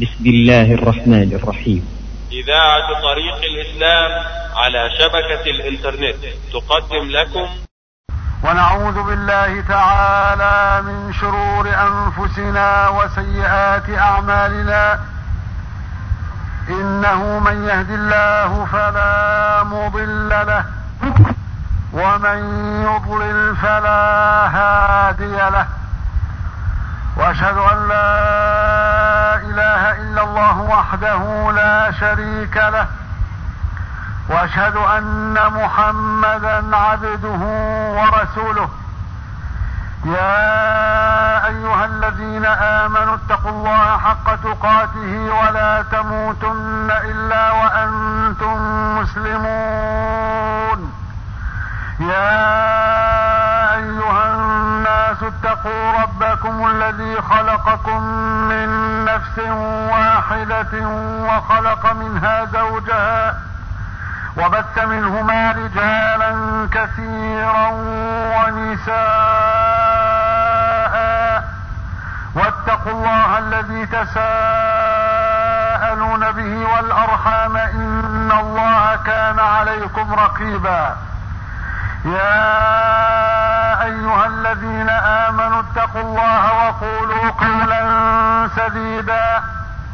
بسم الله الرحمن الرحيم إذاعة طريق الإسلام على شبكة الإنترنت تقدم لكم ونعوذ بالله تعالى من شرور أنفسنا وسيئات أعمالنا إنه من يهد الله فلا مضل له ومن يضلل فلا هادي له واشهد ان لا اله الا الله وحده لا شريك له واشهد ان محمدا عبده ورسوله يا ايها الذين امنوا اتقوا الله حق تقاته ولا تموتن الا وانتم مسلمون يا ايها الناس اتقوا ربكم الذي خلقكم من نفس واحده وخلق منها زوجها وبث منهما رجالا كثيرا ونساء واتقوا الله الذي تساءلون به والارحام ان الله كان عليكم رقيبا يا ايها الذين امنوا اتقوا الله وقولوا قولا سديدا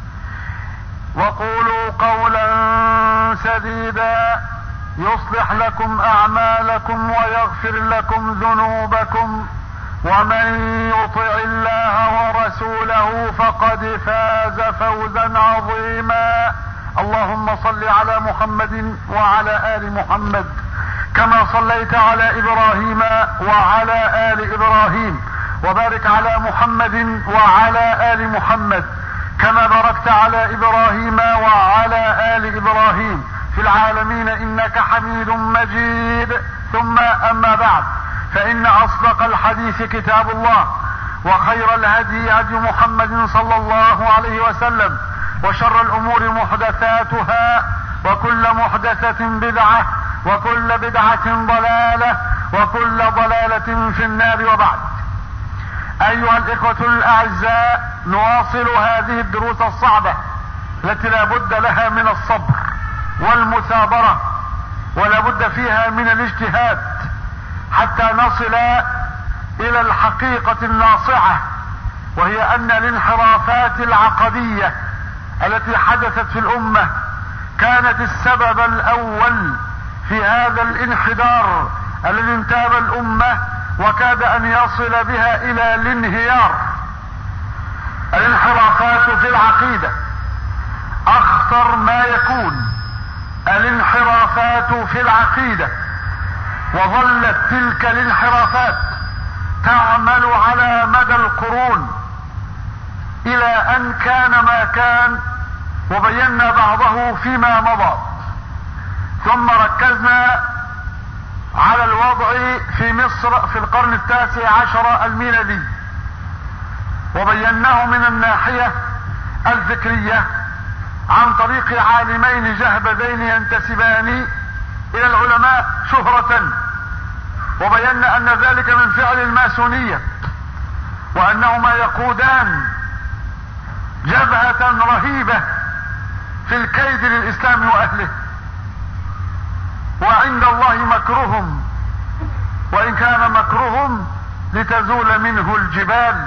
وقولوا قولا سديدا يصلح لكم اعمالكم ويغفر لكم ذنوبكم ومن يطع الله ورسوله فقد فاز فوزا عظيما اللهم صل على محمد وعلى ال محمد كما صليت على ابراهيم وعلى ال ابراهيم وبارك على محمد وعلى ال محمد كما باركت على ابراهيم وعلى ال ابراهيم في العالمين انك حميد مجيد ثم اما بعد فان اصدق الحديث كتاب الله وخير الهدي هدي محمد صلى الله عليه وسلم وشر الامور محدثاتها وكل محدثه بدعه وكل بدعه ضلاله وكل ضلاله في النار وبعد ايها الاخوه الاعزاء نواصل هذه الدروس الصعبه التي لا بد لها من الصبر والمثابره ولا بد فيها من الاجتهاد حتى نصل الى الحقيقه الناصعه وهي ان الانحرافات العقديه التي حدثت في الامه كانت السبب الاول في هذا الانحدار الذي انتاب الامه وكاد ان يصل بها الى الانهيار الانحرافات في العقيده اخطر ما يكون الانحرافات في العقيده وظلت تلك الانحرافات تعمل على مدى القرون الى ان كان ما كان وبينا بعضه فيما مضى ثم ركزنا على الوضع في مصر في القرن التاسع عشر الميلادي وبيناه من الناحية الفكرية عن طريق عالمين جهبذين ينتسبان الى العلماء شهرة وبينا ان ذلك من فعل الماسونية وانهما يقودان جبهة رهيبة في الكيد للاسلام واهله وعند الله مكرهم وان كان مكرهم لتزول منه الجبال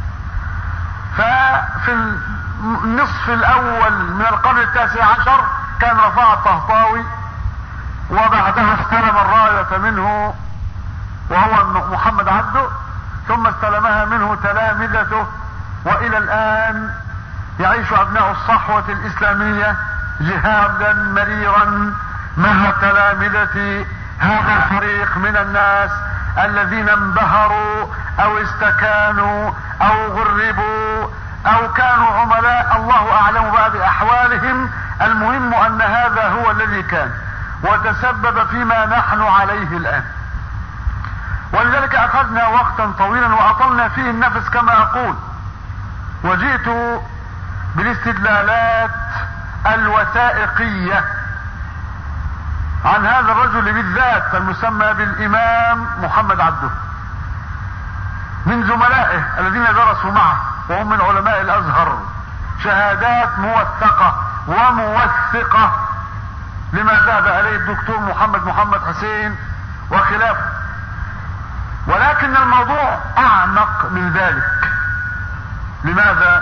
ففي النصف الاول من القرن التاسع عشر كان رفاع الطهطاوي وبعدها استلم الراية منه وهو محمد عبده ثم استلمها منه تلامذته والى الان يعيش ابناء الصحوة الاسلامية جهادا مريرا مع تلامذة هذا الفريق من الناس الذين انبهروا او استكانوا او غربوا او كانوا عملاء الله اعلم بقى باحوالهم المهم ان هذا هو الذي كان وتسبب فيما نحن عليه الان ولذلك اخذنا وقتا طويلا واطلنا فيه النفس كما اقول وجئت بالاستدلالات الوثائقيه عن هذا الرجل بالذات المسمى بالامام محمد عبده من زملائه الذين درسوا معه وهم من علماء الازهر شهادات موثقة وموثقة لما ذهب اليه الدكتور محمد محمد حسين وخلافه ولكن الموضوع اعمق من ذلك لماذا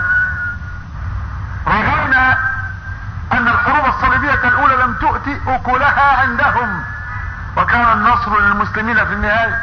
رأينا ان الحروب الصليبية الاولى لم تؤتي اكلها عندهم وكان النصر للمسلمين في النهاية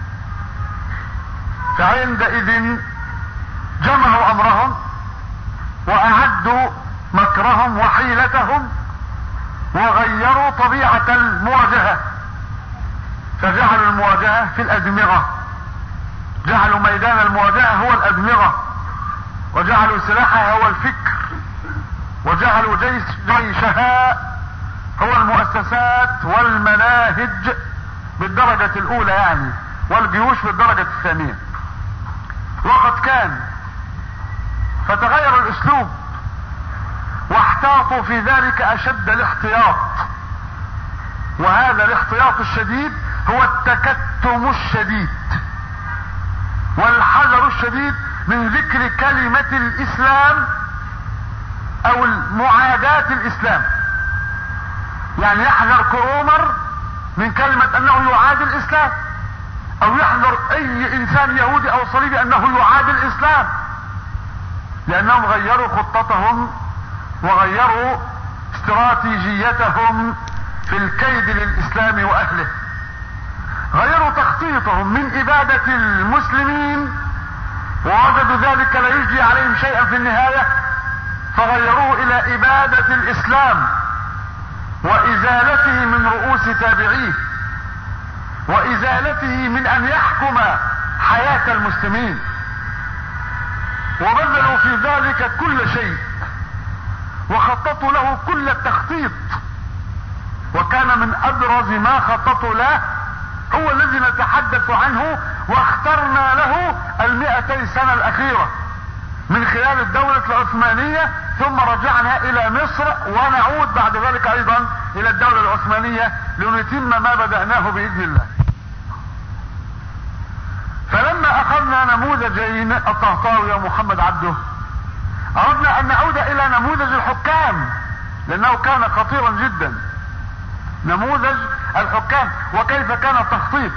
فعندئذ جمعوا امرهم واعدوا مكرهم وحيلتهم وغيروا طبيعة المواجهة فجعلوا المواجهة في الادمغة جعلوا ميدان المواجهة هو الادمغة وجعلوا سلاحها هو الفكر وجعلوا جيش جيشها هو المؤسسات والمناهج بالدرجة الاولى يعني والجيوش بالدرجة الثانية وقد كان فتغير الاسلوب واحتاطوا في ذلك اشد الاحتياط وهذا الاحتياط الشديد هو التكتم الشديد والحذر الشديد من ذكر كلمة الاسلام او المعاداة الاسلام يعني يحذر كرومر من كلمة انه يعادي الاسلام او يحذر اي انسان يهودي او صليبي انه يعادي الاسلام لانهم غيروا خطتهم وغيروا استراتيجيتهم في الكيد للاسلام واهله غيروا تخطيطهم من ابادة المسلمين ووجدوا ذلك لا يجدي عليهم شيئا في النهاية فغيروه الى ابادة الاسلام وازالته من رؤوس تابعيه وازالته من ان يحكم حياة المسلمين وبذلوا في ذلك كل شيء وخططوا له كل التخطيط وكان من ابرز ما خططوا له هو الذي نتحدث عنه واخترنا له المئتي سنة الاخيرة من خلال الدولة العثمانية ثم رجعنا الى مصر ونعود بعد ذلك ايضا الى الدولة العثمانية لنتم ما بدأناه باذن الله فلما اخذنا نموذجين الطهطاوي ومحمد عبده اردنا ان نعود الى نموذج الحكام لانه كان خطيرا جدا نموذج الحكام وكيف كان التخطيط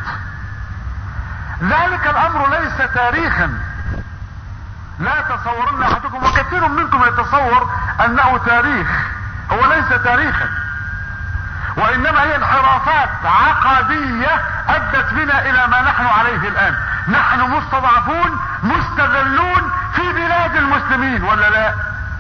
ذلك الامر ليس تاريخا لا تصورن احدكم وكثير منكم يتصور انه تاريخ هو ليس تاريخا وانما هي انحرافات عقدية ادت بنا الى ما نحن عليه الان نحن مستضعفون مستذلون في بلاد المسلمين ولا لا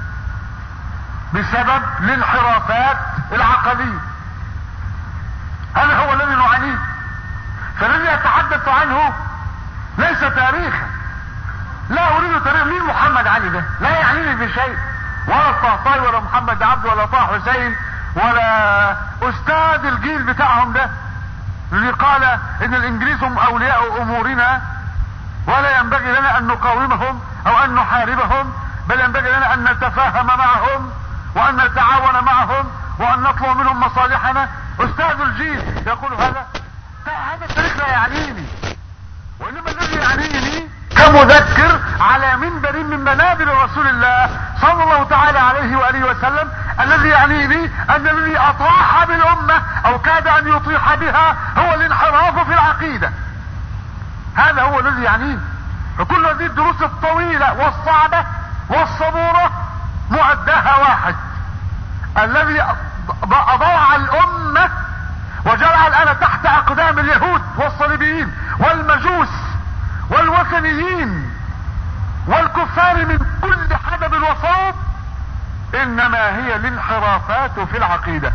بسبب الانحرافات العقدية هذا هو الذي نعانيه فالذي اتحدث عنه ليس تاريخا لا اريد تاريخ مين محمد علي ده لا يعنيني بشيء ولا الطهطاوي ولا محمد عبد ولا طه حسين ولا استاذ الجيل بتاعهم ده اللي قال ان الانجليز هم اولياء امورنا ولا ينبغي لنا ان نقاومهم او ان نحاربهم بل ينبغي لنا ان نتفاهم معهم وان نتعاون معهم وان نطلب منهم مصالحنا استاذ الجيل يقول هذا هذا التاريخ لا يعنيني وانما الذي يعنيني كمذكر على منبر من منابر رسول الله صلى الله تعالى عليه واله وسلم الذي يعنيني ان الذي اطاح بالامة او كاد ان يطيح بها هو الانحراف في العقيدة هذا هو الذي يعنيني فكل هذه الدروس الطويلة والصعبة والصبورة مؤداها واحد الذي اضاع الامة وجعل الان تحت اقدام اليهود والصليبيين والمجوس والوثنيين والكفار من كل حدب وصوب انما هي الانحرافات في العقيدة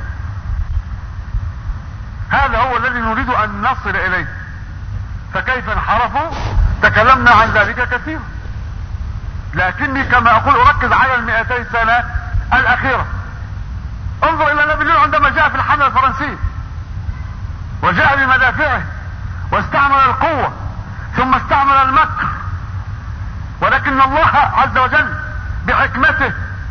هذا هو الذي نريد ان نصل اليه فكيف انحرفوا تكلمنا عن ذلك كثير لكني كما اقول اركز على المئتي سنة الاخيرة انظر الى نابليون عندما جاء في الحملة الفرنسية وجاء بمدافعه واستعمل القوة ثم استعمل المكر ولكن الله عز وجل بحكمته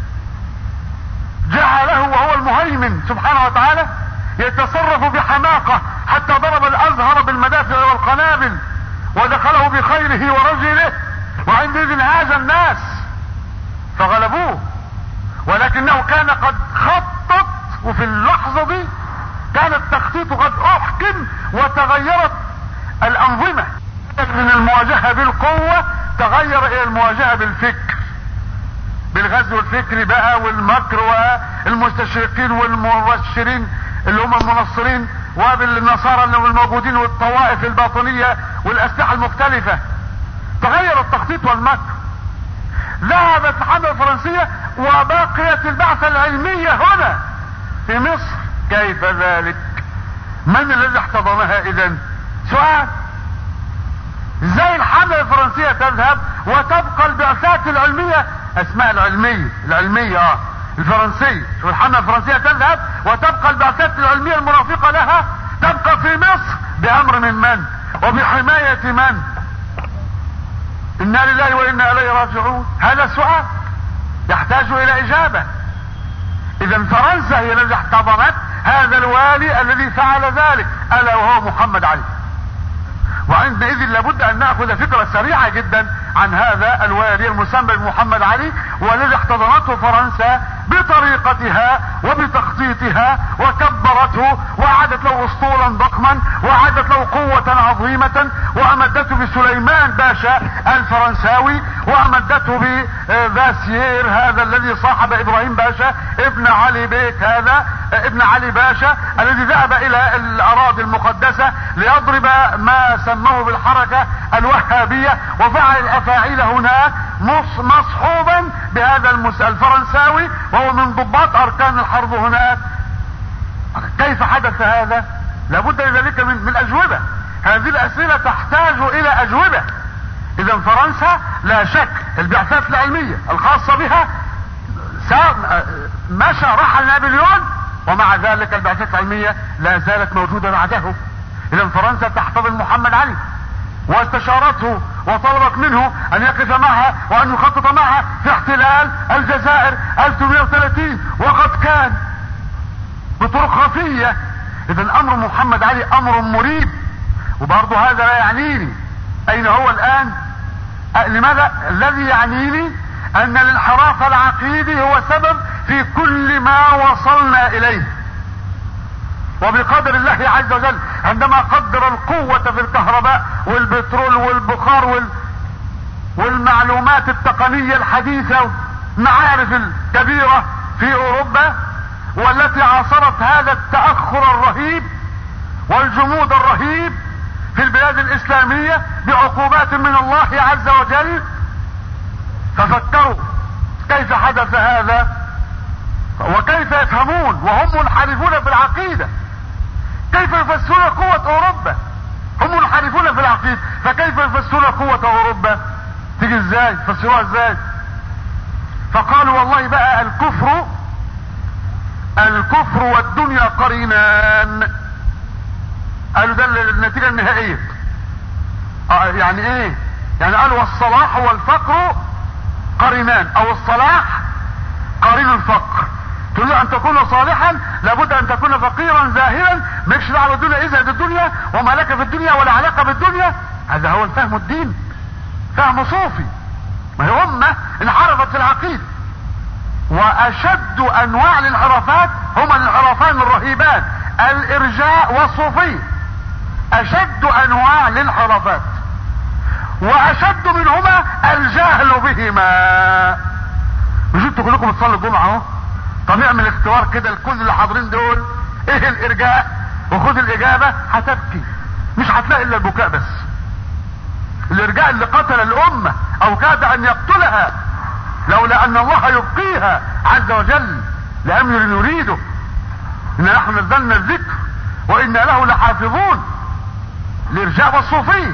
جعله وهو المهيمن سبحانه وتعالى يتصرف بحماقة حتى ضرب الازهر بالمدافع والقنابل ودخله بخيله ورجله وعندئذ هاج الناس فغلبوه لكنه كان قد خطط وفي اللحظة دي كان التخطيط قد احكم وتغيرت الانظمة من المواجهة بالقوة تغير الى المواجهة بالفكر بالغزو الفكري بقى والمكر والمستشرقين والمبشرين اللي هم المنصرين وبالنصارى اللي هم الموجودين والطوائف الباطنية والاسلحة المختلفة تغير التخطيط والمكر ذهبت الحملة الفرنسية وبقيت البعثة العلمية هنا في مصر كيف ذلك من الذي احتضنها اذا سؤال ازاي الحملة الفرنسية تذهب وتبقى البعثات العلمية اسماء العلمية العلمية اه الفرنسية شوف الحملة الفرنسية تذهب وتبقى البعثات العلمية المرافقة لها تبقى في مصر بامر من من وبحماية من انا لله وانا اليه راجعون هذا سؤال يحتاج الى اجابة اذا فرنسا هي التي احتضنت هذا الوالي الذي فعل ذلك الا وهو محمد علي وعندئذ لابد ان ناخذ فكره سريعه جدا عن هذا الوالي المسمى بمحمد علي والذي احتضنته فرنسا بطريقتها وبتخطيطها وكبرته واعادت له اسطولا ضخما واعادت له قوة عظيمة وامدته بسليمان باشا الفرنساوي وامدته بفاسيير هذا الذي صاحب ابراهيم باشا ابن علي بيك هذا ابن علي باشا الذي ذهب الى الاراضي المقدسة ليضرب ما سموه بالحركة الوهابية وفعل الافاعيل هناك مصحوبا بهذا الفرنساوي وهو من ضباط اركان الحرب هناك كيف حدث هذا لابد لذلك من, من اجوبة هذه الاسئلة تحتاج الى اجوبة اذا فرنسا لا شك البعثات العلمية الخاصة بها مشى رحل نابليون ومع ذلك البعثات العلمية لا زالت موجودة بعده اذا فرنسا تحتضن محمد علي واستشارته وطلبت منه ان يقف معها وان يخطط معها في احتلال الجزائر 1830 وقد كان بطرق خفية اذا امر محمد علي امر مريب وبرضه هذا لا يعنيني اين هو الان أه لماذا الذي يعنيني ان الانحراف العقيدي هو سبب في كل ما وصلنا اليه وبقدر الله عز وجل عندما قدر القوة في الكهرباء والبترول والبخار وال والمعلومات التقنية الحديثة المعارف الكبيرة في اوروبا والتي عاصرت هذا التأخر الرهيب والجمود الرهيب في البلاد الاسلامية بعقوبات من الله عز وجل ففكروا كيف حدث هذا وكيف يفهمون وهم منحرفون في العقيدة كيف يفسرون قوة اوروبا هم منحرفون في العقيدة فكيف يفسرون قوة اوروبا تيجي ازاي فسروها ازاي فقالوا والله بقى الكفر الكفر والدنيا قرينان قالوا ده النتيجة النهائية آه يعني ايه يعني قالوا والصلاح والفقر قرينان او الصلاح قرين الفقر تريد ان تكون صالحا لابد ان تكون فقيرا زاهدا مالكش دعوه بالدنيا ازهد الدنيا وما لك في الدنيا ولا علاقه بالدنيا هذا هو الفهم الدين فهم صوفي ما هي امه انحرفت في العقيده واشد انواع الانحرافات هما الانحرافان الرهيبان الارجاء والصوفيه اشد انواع الانحرافات واشد منهما الجهل بهما مش انتوا كلكم بتصلوا الجمعه اهو طب اعمل اختبار كده لكل اللي حاضرين دول ايه الارجاء وخد الاجابه هتبكي مش هتلاقي الا البكاء بس الارجاء اللي قتل الامه او كاد ان يقتلها لولا ان الله يبقيها عز وجل لامر يريده ان نحن نزلنا الذكر وانا له لحافظون الارجاء والصوفيه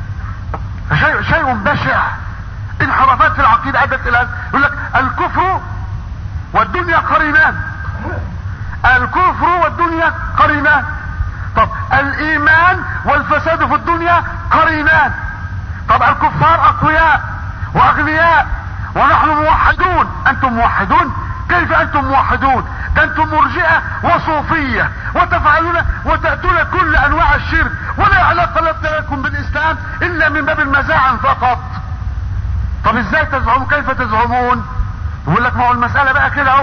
شيء شيء بشع انحرافات في العقيده ادت الى يقول لك الكفر والدنيا قرينان الكفر والدنيا قرينان طب الايمان والفساد في الدنيا قرينان طب الكفار اقوياء واغنياء ونحن موحدون انتم موحدون كيف انتم موحدون ده انتم مرجئة وصوفية وتفعلون وتأتون كل انواع الشرك ولا علاقة لكم بالاسلام الا من باب المزاعم فقط طب ازاي تزعمون كيف تزعمون يقول لك ما هو المسألة بقى كده اهو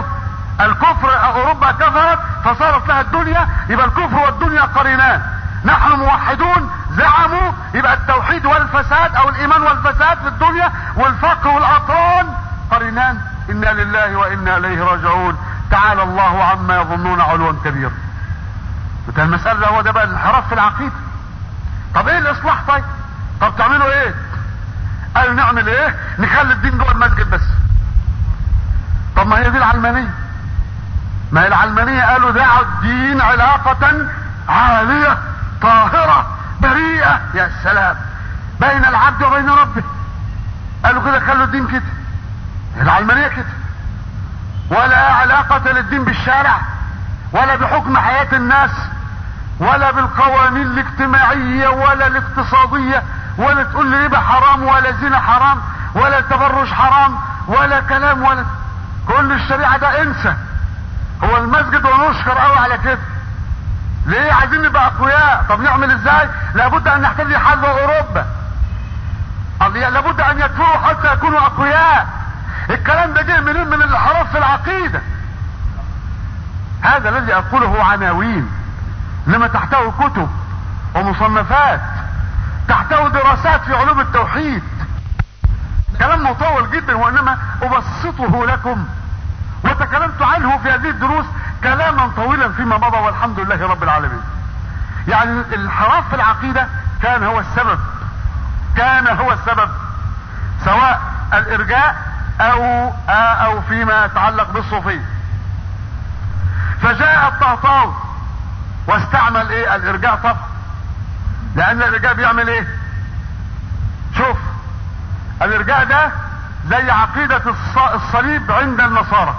الكفر اوروبا كفرت فصارت لها الدنيا يبقى الكفر والدنيا قرينان نحن موحدون زعموا يبقى التوحيد والفساد او الايمان والفساد في الدنيا والفقر والاطران قرينان انا لله وانا اليه راجعون تعالى الله عما يظنون علوا كبيرا ده المسألة ده هو ده بقى الانحراف في العقيدة طب ايه الاصلاح طيب طب تعملوا ايه قالوا نعمل ايه نخلي الدين جوه المسجد بس طب ما هي دي العلمانية ما هي العلمانية قالوا دعوا الدين علاقة عالية طاهرة بريئة يا سلام بين العبد وبين ربه قالوا كده خلوا الدين كده العلمانية كده ولا علاقة للدين بالشارع ولا بحكم حياة الناس ولا بالقوانين الاجتماعية ولا الاقتصادية ولا تقول لي ربا حرام ولا زنا حرام ولا تبرج حرام ولا كلام ولا كل الشريعة ده انسى هو المسجد ونشكر قوي على كده ليه عايزين نبقى اقوياء طب نعمل ازاي لابد ان نحتذي حذو اوروبا لابد ان يكفروا حتى يكونوا اقوياء الكلام ده جه منين من الانحراف في العقيده هذا الذي اقوله عناوين انما تحته كتب ومصنفات تحته دراسات في علوم التوحيد كلام مطول جدا وانما ابسطه لكم وتكلمت عنه في هذه الدروس كلاما طويلا فيما مضى والحمد لله رب العالمين يعني الانحراف في العقيدة كان هو السبب كان هو السبب سواء الارجاء او او فيما يتعلق بالصوفيه فجاء الطهطاوي واستعمل ايه الارجاء طبعا لان الارجاء بيعمل ايه شوف الارجاء ده زي عقيدة الصليب عند النصارى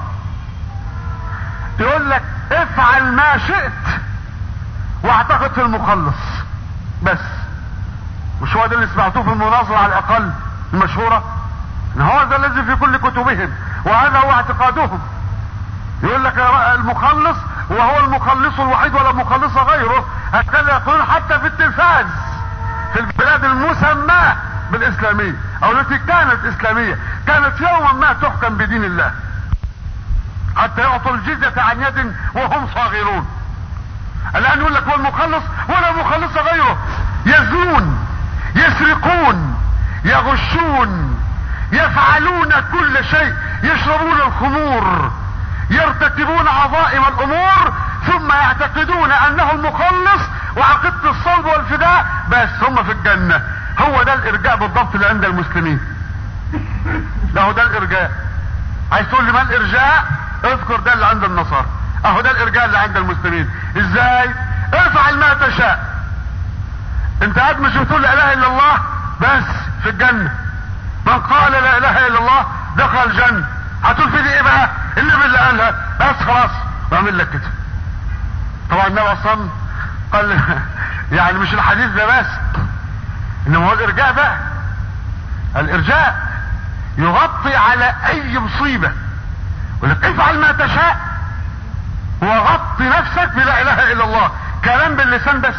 يقول لك افعل ما شئت واعتقد في المخلص بس مش هو ده اللي سمعتوه في المناظرة على الاقل المشهورة ان هو ده الذي في كل كتبهم وهذا هو اعتقادهم يقول لك المخلص وهو المخلص الوحيد ولا مخلص غيره هكذا يقولون حتى في التلفاز في البلاد المسماة بالاسلامية او التي كانت اسلامية كانت يوما ما تحكم بدين الله حتى يعطوا الجزية عن يد وهم صاغرون الان يقول لك هو المخلص ولا مخلص غيره يزنون يسرقون يغشون يفعلون كل شيء يشربون الخمور يرتكبون عظائم الامور ثم يعتقدون انه المخلص وعقيدة الصلب والفداء بس هم في الجنة هو ده الارجاء بالضبط اللي عند المسلمين ده ده الارجاء عايز تقول لي ما الارجاء اذكر ده اللي عند النصارى اهو ده الارجاء اللي عند المسلمين ازاي افعل ما تشاء انت قاعد مش بتقول لا اله الا الله بس في الجنة من قال لا اله الا الله دخل الجنة هتقول في دي ايه بقى النبي اللي قالها بس خلاص بعمل لك كده طبعا النبي اصلا قال يعني مش الحديث ده بس انما هو الارجاء بقى الارجاء يغطي على اي مصيبة يقول لك افعل ما تشاء وغطي نفسك بلا اله الا الله كلام باللسان بس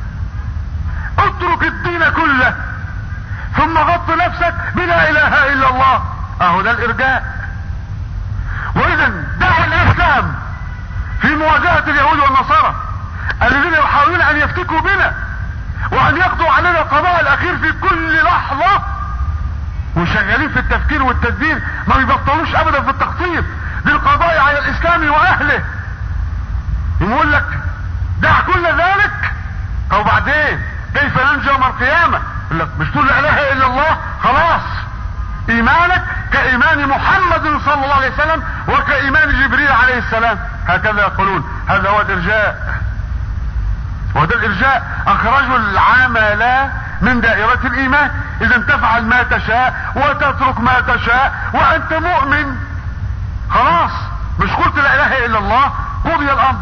اترك الدين كله ثم غط نفسك بلا اله الا الله اهو ده الارجاء واذا دعا الاسلام في مواجهة اليهود والنصارى الذين يحاولون ان يفتكوا بنا وان يقضوا علينا القضاء الاخير في كل لحظة وشغالين في التفكير والتدبير ما بيبطلوش ابدا في التخطيط للقضاء على الاسلام واهله يقول لك دع كل ذلك او بعدين كيف ننجو يوم القيامة يقول لك مش تقول لا اله الا الله خلاص ايمانك كايمان محمد صلى الله عليه وسلم وكايمان جبريل عليه السلام هكذا يقولون هذا هو الارجاء وده الارجاء اخرجوا العمل من دائرة الايمان اذا تفعل ما تشاء وتترك ما تشاء وانت مؤمن خلاص مش قلت لا اله الا الله قضي الامر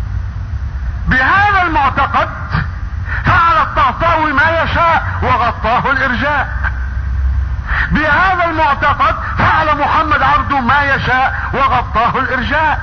بهذا المعتقد فعل الطهطاوي ما يشاء وغطاه الارجاء بهذا المعتقد فعل محمد عبده ما يشاء وغطاه الارجاء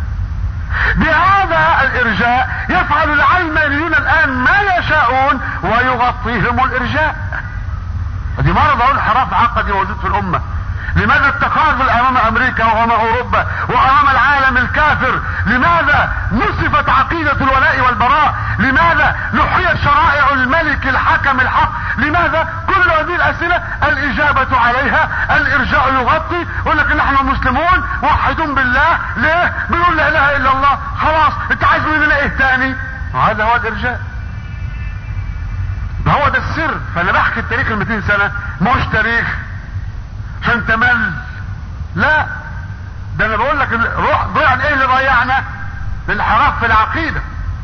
بهذا الارجاء يفعل العلمانيون الان ما يشاءون ويغطيهم الارجاء دي مرض اهو انحراف عقدي موجود في الامه لماذا التخاذل امام امريكا وامام اوروبا وامام العالم الكافر لماذا نصفت عقيدة الولاء والبراء لماذا نحيت شرائع الملك الحكم الحق لماذا كل هذه الاسئلة الاجابة عليها الارجاء يغطي يقول لك نحن مسلمون موحدون بالله ليه بنقول لا اله الا الله خلاص انت عايز مننا ايه تاني هذا هو الارجاء ما هو ده السر فانا بحكي التاريخ ال 200 سنة مش تاريخ عشان تمل لا ده انا بقول لك روح ضيع ايه اللي ضيعنا الانحراف في العقيدة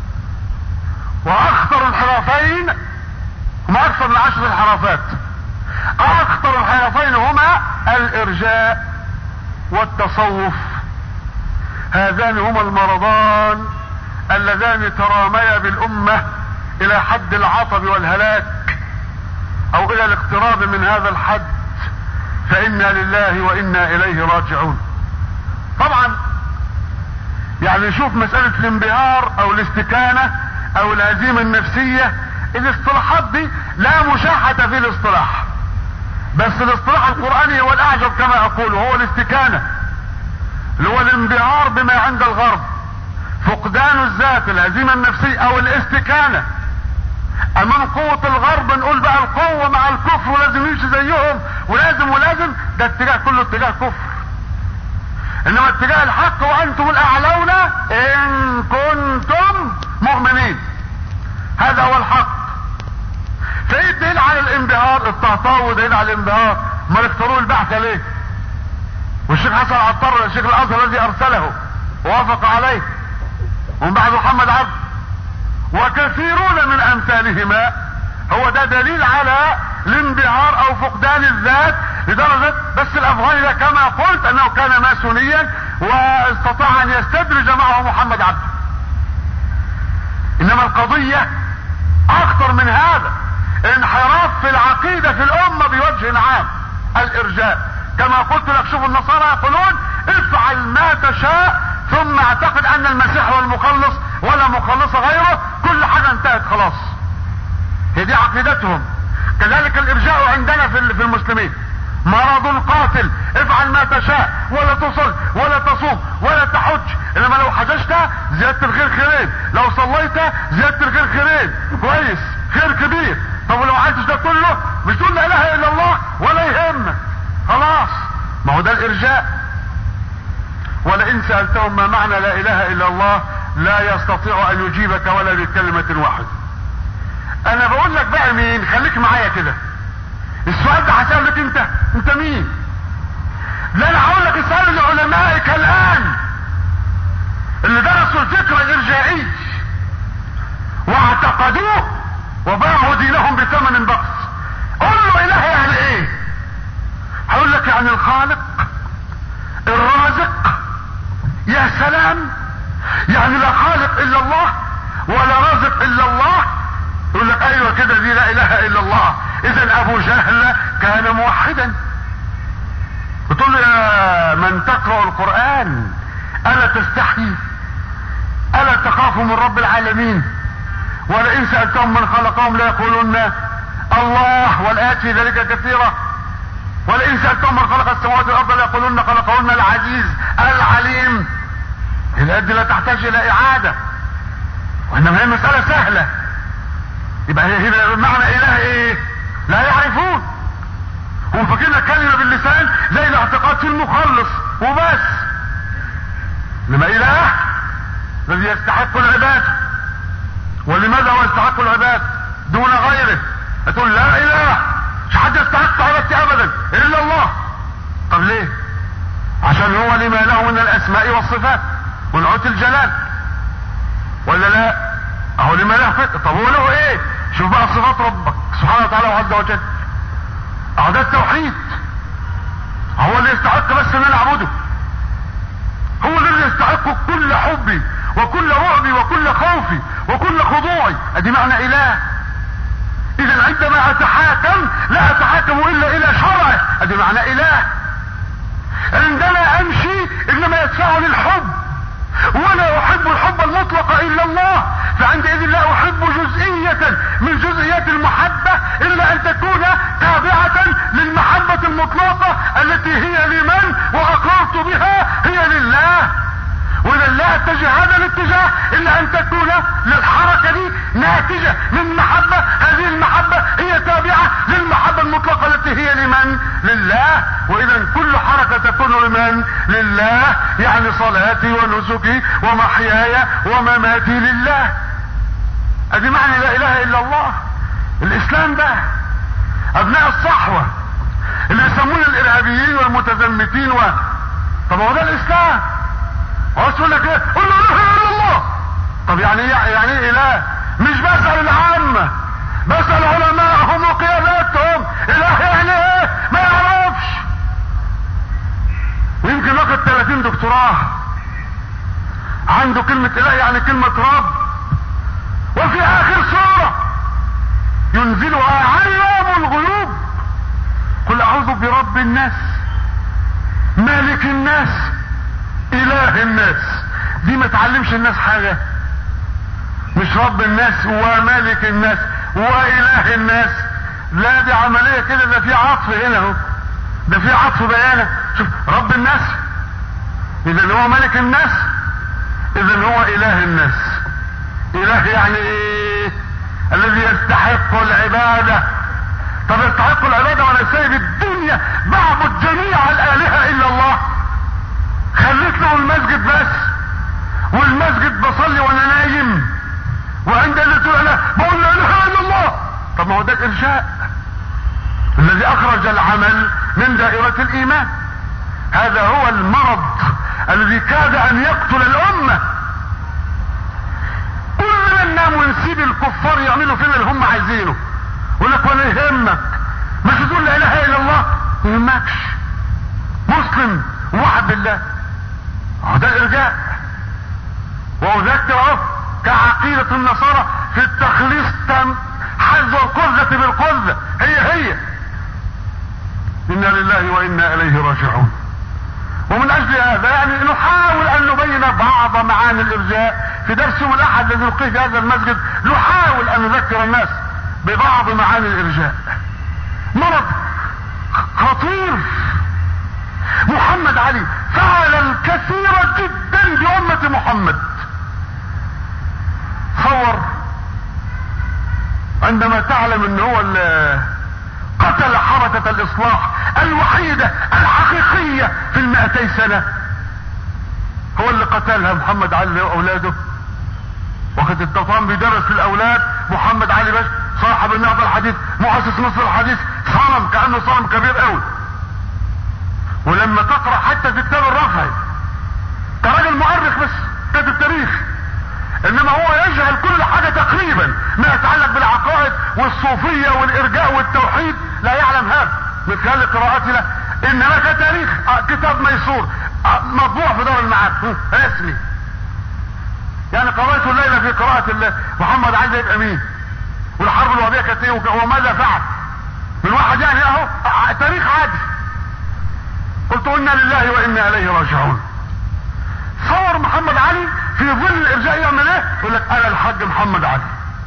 واخطر الانحرافين هما اكثر من عشر انحرافات اخطر الانحرافين هما الارجاء والتصوف هذان هما المرضان اللذان تراميا بالامة الى حد العطب والهلاك او الى الاقتراب من هذا الحد فانا لله وانا اليه راجعون طبعا يعني نشوف مسألة الانبهار او الاستكانة او الهزيمة النفسية الاصطلاحات دي لا مشاحة في الاصطلاح بس الاصطلاح القرآني هو الاعجب كما اقول وهو الاستكانة اللي هو الانبهار بما عند الغرب فقدان الذات الهزيمة النفسية او الاستكانة امام قوة الغرب نقول بقى القوة مع الكفر ولازم يمشي زيهم ولازم ولازم ده اتجاه كله اتجاه كفر انما اتجاه الحق وانتم الاعلون ان كنتم مؤمنين هذا هو الحق فايه دليل على الانبهار الطهطاوي دليل على الانبهار ما اختاروا البعث ليه والشيخ حسن عطار الشيخ الازهر الذي ارسله ووافق عليه ومن بعد محمد عبد وكثيرون من امثالهما هو ده دليل على الانبهار او فقدان الذات لدرجة بس الافغاني ده كما قلت انه كان ماسونيا واستطاع ان يستدرج معه محمد عبده انما القضية اخطر من هذا انحراف في العقيدة في الامة بوجه عام الارجاء كما قلت لك شوف النصارى يقولون افعل ما تشاء ثم اعتقد ان المسيح هو المخلص ولا مخلص غيره كل حاجة انتهت خلاص هي دي عقيدتهم كذلك الارجاء عندنا في في المسلمين مرض قاتل افعل ما تشاء ولا تصل ولا تصوم ولا تحج انما لو حججت زيادة الخير خيرين لو صليت زيادة الخير خيرين كويس خير كبير طب ولو عايزش ده كله مش تقول لا اله الا الله ولا يهمك خلاص ما هو ده الارجاء ولئن سألتهم ما معنى لا اله الا الله لا يستطيع ان يجيبك ولا بكلمة واحدة انا بقول لك بقى مين خليك معايا كده السؤال ده هسأل لك انت انت مين لا انا هقول لك اسأل لعلمائك الان اللي درسوا الفكر الارجائي واعتقدوه وباعوا دينهم بثمن بخس قول له اله يعني ايه هقول لك يعني الخالق الرازق يا سلام يعني لا خالق الا الله ولا رازق الا الله يقول لك ايوه كده دي لا اله الا الله اذا ابو جهل كان موحدا بتقول له يا من تقرأ القرآن الا تستحي الا تخاف من رب العالمين ولئن سألتهم من خلقهم ليقولون الله والآيات في ذلك كثيرة ولئن سألتهم من خلق السماوات والأرض ليقولون خلقهن العزيز العليم الآيات دي لا تحتاج إلى إعادة وإنما هي مسألة سهلة يبقى هنا معنى إله إيه؟ لا يعرفون هم فاكرين كلمة باللسان زي الاعتقاد في المخلص وبس انما اله الذي يستحق العباد ولماذا هو يستحق العباد دون غيره تقول لا اله مش حد يستحق عبادتي ابدا الا الله طب ليه عشان هو لما له من الاسماء والصفات ونعوت الجلال ولا لا اهو لما له فتح طب هو له ايه شوف بقى صفات ربك سبحانه وتعالى وعز وجل اهو ده التوحيد هو اللي يستحق بس ان انا اعبده هو الذي يستحق كل حبي وكل رعبي وكل خوفي وكل خضوعي ادي معنى اله اذا عندما اتحاكم لا اتحاكم الا الى شرعه ادي معنى اله عندما امشي انما يدفعني الحب ولا احب الحب المطلق الا الله فعندئذ لا احب جزئية من جزئيات المحبة الا ان تكون تابعة للمحبة المطلقة التي هي لمن واقررت بها هي لله واذا لا اتجه هذا الاتجاه الا ان تكون للحركة دي ناتجة من محبة هذه المحبة هي تابعة للمحبة المطلقة التي هي لمن لله واذا كل حركة تكون لمن لله يعني صلاتي ونسكي ومحياي ومماتي لله ادي معنى لا اله الا الله الاسلام ده ابناء الصحوة اللي يسمون الارهابيين والمتزمتين و طب هو ده الاسلام عاوز تقول لك ايه قول له لا اله الا الله طب يعني ايه يعني ايه اله مش بسأل العامة بسأل علماءهم وقياداتهم اله يعني ايه ما يعرفش ويمكن واخد 30 دكتوراه عنده كلمة اله يعني كلمة رب وفي اخر سورة ينزلها علام الغيوب قل اعوذ برب الناس مالك الناس اله الناس دي ما تعلمش الناس حاجة مش رب الناس ومالك الناس واله الناس لا دي عملية كده ده في عطف هنا اهو ده في عطف بيانة شوف رب الناس اذا هو ملك الناس اذا هو اله الناس اله يعني ايه الذي يستحق العبادة طب يستحق العبادة وانا سايب الدنيا بعبد جميع الالهة الا الله خليت له المسجد بس والمسجد بصلي وانا نايم وعند اللي تقول انا بقول لا اله الا الله طب ما هو ده الارجاء الذي اخرج العمل من دائرة الايمان هذا هو المرض الذي كاد ان يقتل الامة كلنا ننام ونسيب الكفار يعملوا فينا اللي هم عايزينه يقول لك ولا يهمك مش تقول لا اله الا الله ما يهمكش مسلم وحد بالله هو ده الارجاء واذكر اهو كعقيدة النصارى في التخليص تم حذو القرزة بالقرزة هي هي انا لله وانا اليه راجعون ومن اجل هذا يعني نحاول ان نبين بعض معاني الارجاء في درس يوم الاحد الذي نلقيه في هذا المسجد نحاول ان نذكر الناس ببعض معاني الارجاء مرض خطير محمد علي فعل الكثير جدا بأمة محمد تصور عندما تعلم ان هو قتل حركة الاصلاح الوحيدة الحقيقية في المئتي سنة هو اللي قتلها محمد علي واولاده وقت التطام بيدرس للاولاد محمد علي باش صاحب النهضة الحديث مؤسس مصر الحديث صنم كأنه صنم كبير قوي ولما تقرأ حتى في كتاب الرفعي كراجل مؤرخ بس كاتب تاريخ انما هو يجهل كل حاجة تقريبا ما يتعلق بالعقائد والصوفية والارجاء والتوحيد لا يعلم هذا من خلال قراءتي له انما كتاريخ كتاب ميسور مطبوع في دار المعاد رسمي يعني قرأت الليلة في قراءة الله محمد علي يبقى مين والحرب الوهابية كانت ايه وماذا فعل من واحد يعني اهو تاريخ عادي قلت انا لله وانا اليه راجعون صور محمد علي في ظل الارجاء يعمل ايه يقول لك انا الحاج محمد علي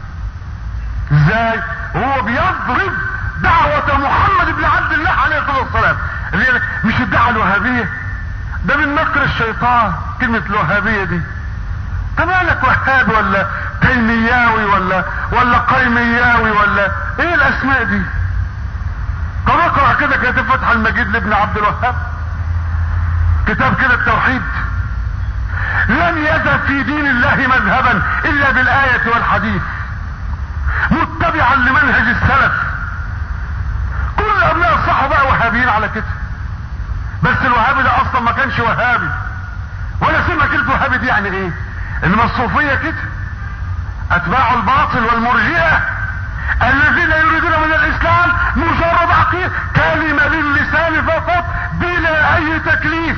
ازاي هو بيضرب دعوة محمد بن عبد الله عليه الصلاة والسلام اللي هي مش الدعوة الوهابية ده من مكر الشيطان كلمة الوهابية دي طب مالك وهاب ولا تيمياوي ولا ولا قيمياوي ولا ايه الاسماء دي طب اقرا كده كاتب فتح المجيد لابن عبد الوهاب كتاب كده التوحيد لم يزل في دين الله مذهبا الا بالاية والحديث متبعا لمنهج السلف كل ابناء الصحابة بقى وهابيين على كده بس الوهابي ده اصلا ما كانش وهابي ولا سمع كلمة وهابي دي يعني ايه انما الصوفية كده اتباع الباطل والمرجئة الذين يريدون من الاسلام مجرد عقيدة كلمة للسان فقط بلا اي تكليف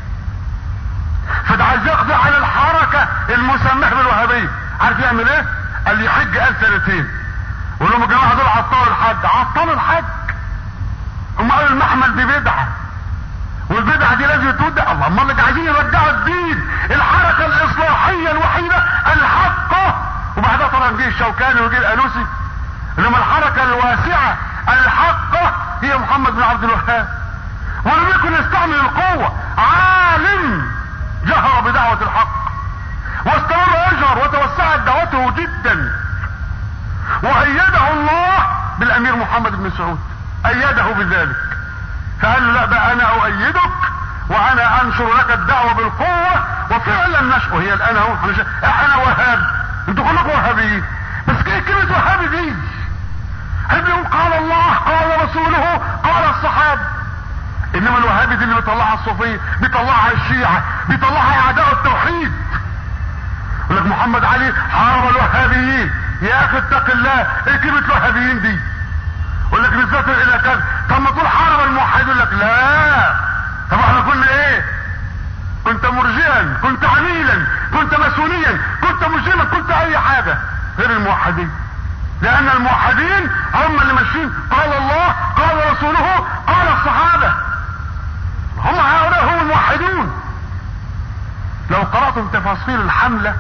فده عايز يقضي على الحركة المسمى بالوهابية عارف يعمل ايه قال لي حج قال سنتين وقول لهم الجماعة دول عطلوا الحج عطلوا الحج هم قالوا المحمل دي بدعة والبدعة دي لازم تودع الله امال عايزين يرجعوا الدين الحركة الاصلاحية الوحيدة الحقة وبعد العالم جه الشوكاني وجه الالوسي انما الحركة الواسعة الحقة هي محمد بن عبد الوهاب ولم يكن يستعمل القوة عالم جهر بدعوة الحق واستمر يجهر وتوسعت دعوته جدا وايده الله بالامير محمد بن سعود ايده بذلك فقال له لا بقى انا اؤيدك وانا انشر لك الدعوة بالقوة وفعلا نشأ هي الان اهو انا وهاب انتوا كلكم وهابيين بس كلمة وهابي دي هب قال الله قال رسوله قال الصحابة انما الوهابي دي اللي بيطلعها الصوفية بيطلعها الشيعة بيطلعها اعداء التوحيد يقول لك محمد علي حارب الوهابيين يا اخي اتق الله ايه كلمة الوهابيين دي يقول لك نسبة الى كذا طب ما تقول حارب الموحد يقول لك لا طب احنا كنا ايه كنت مرجئا كنت عميلا كنت مسؤوليا كنت مجرما كنت اي حاجة غير الموحدين لان الموحدين هم اللي ماشيين قال الله قال رسوله قال الصحابة هم هؤلاء هم الموحدون لو قرأتم تفاصيل الحملة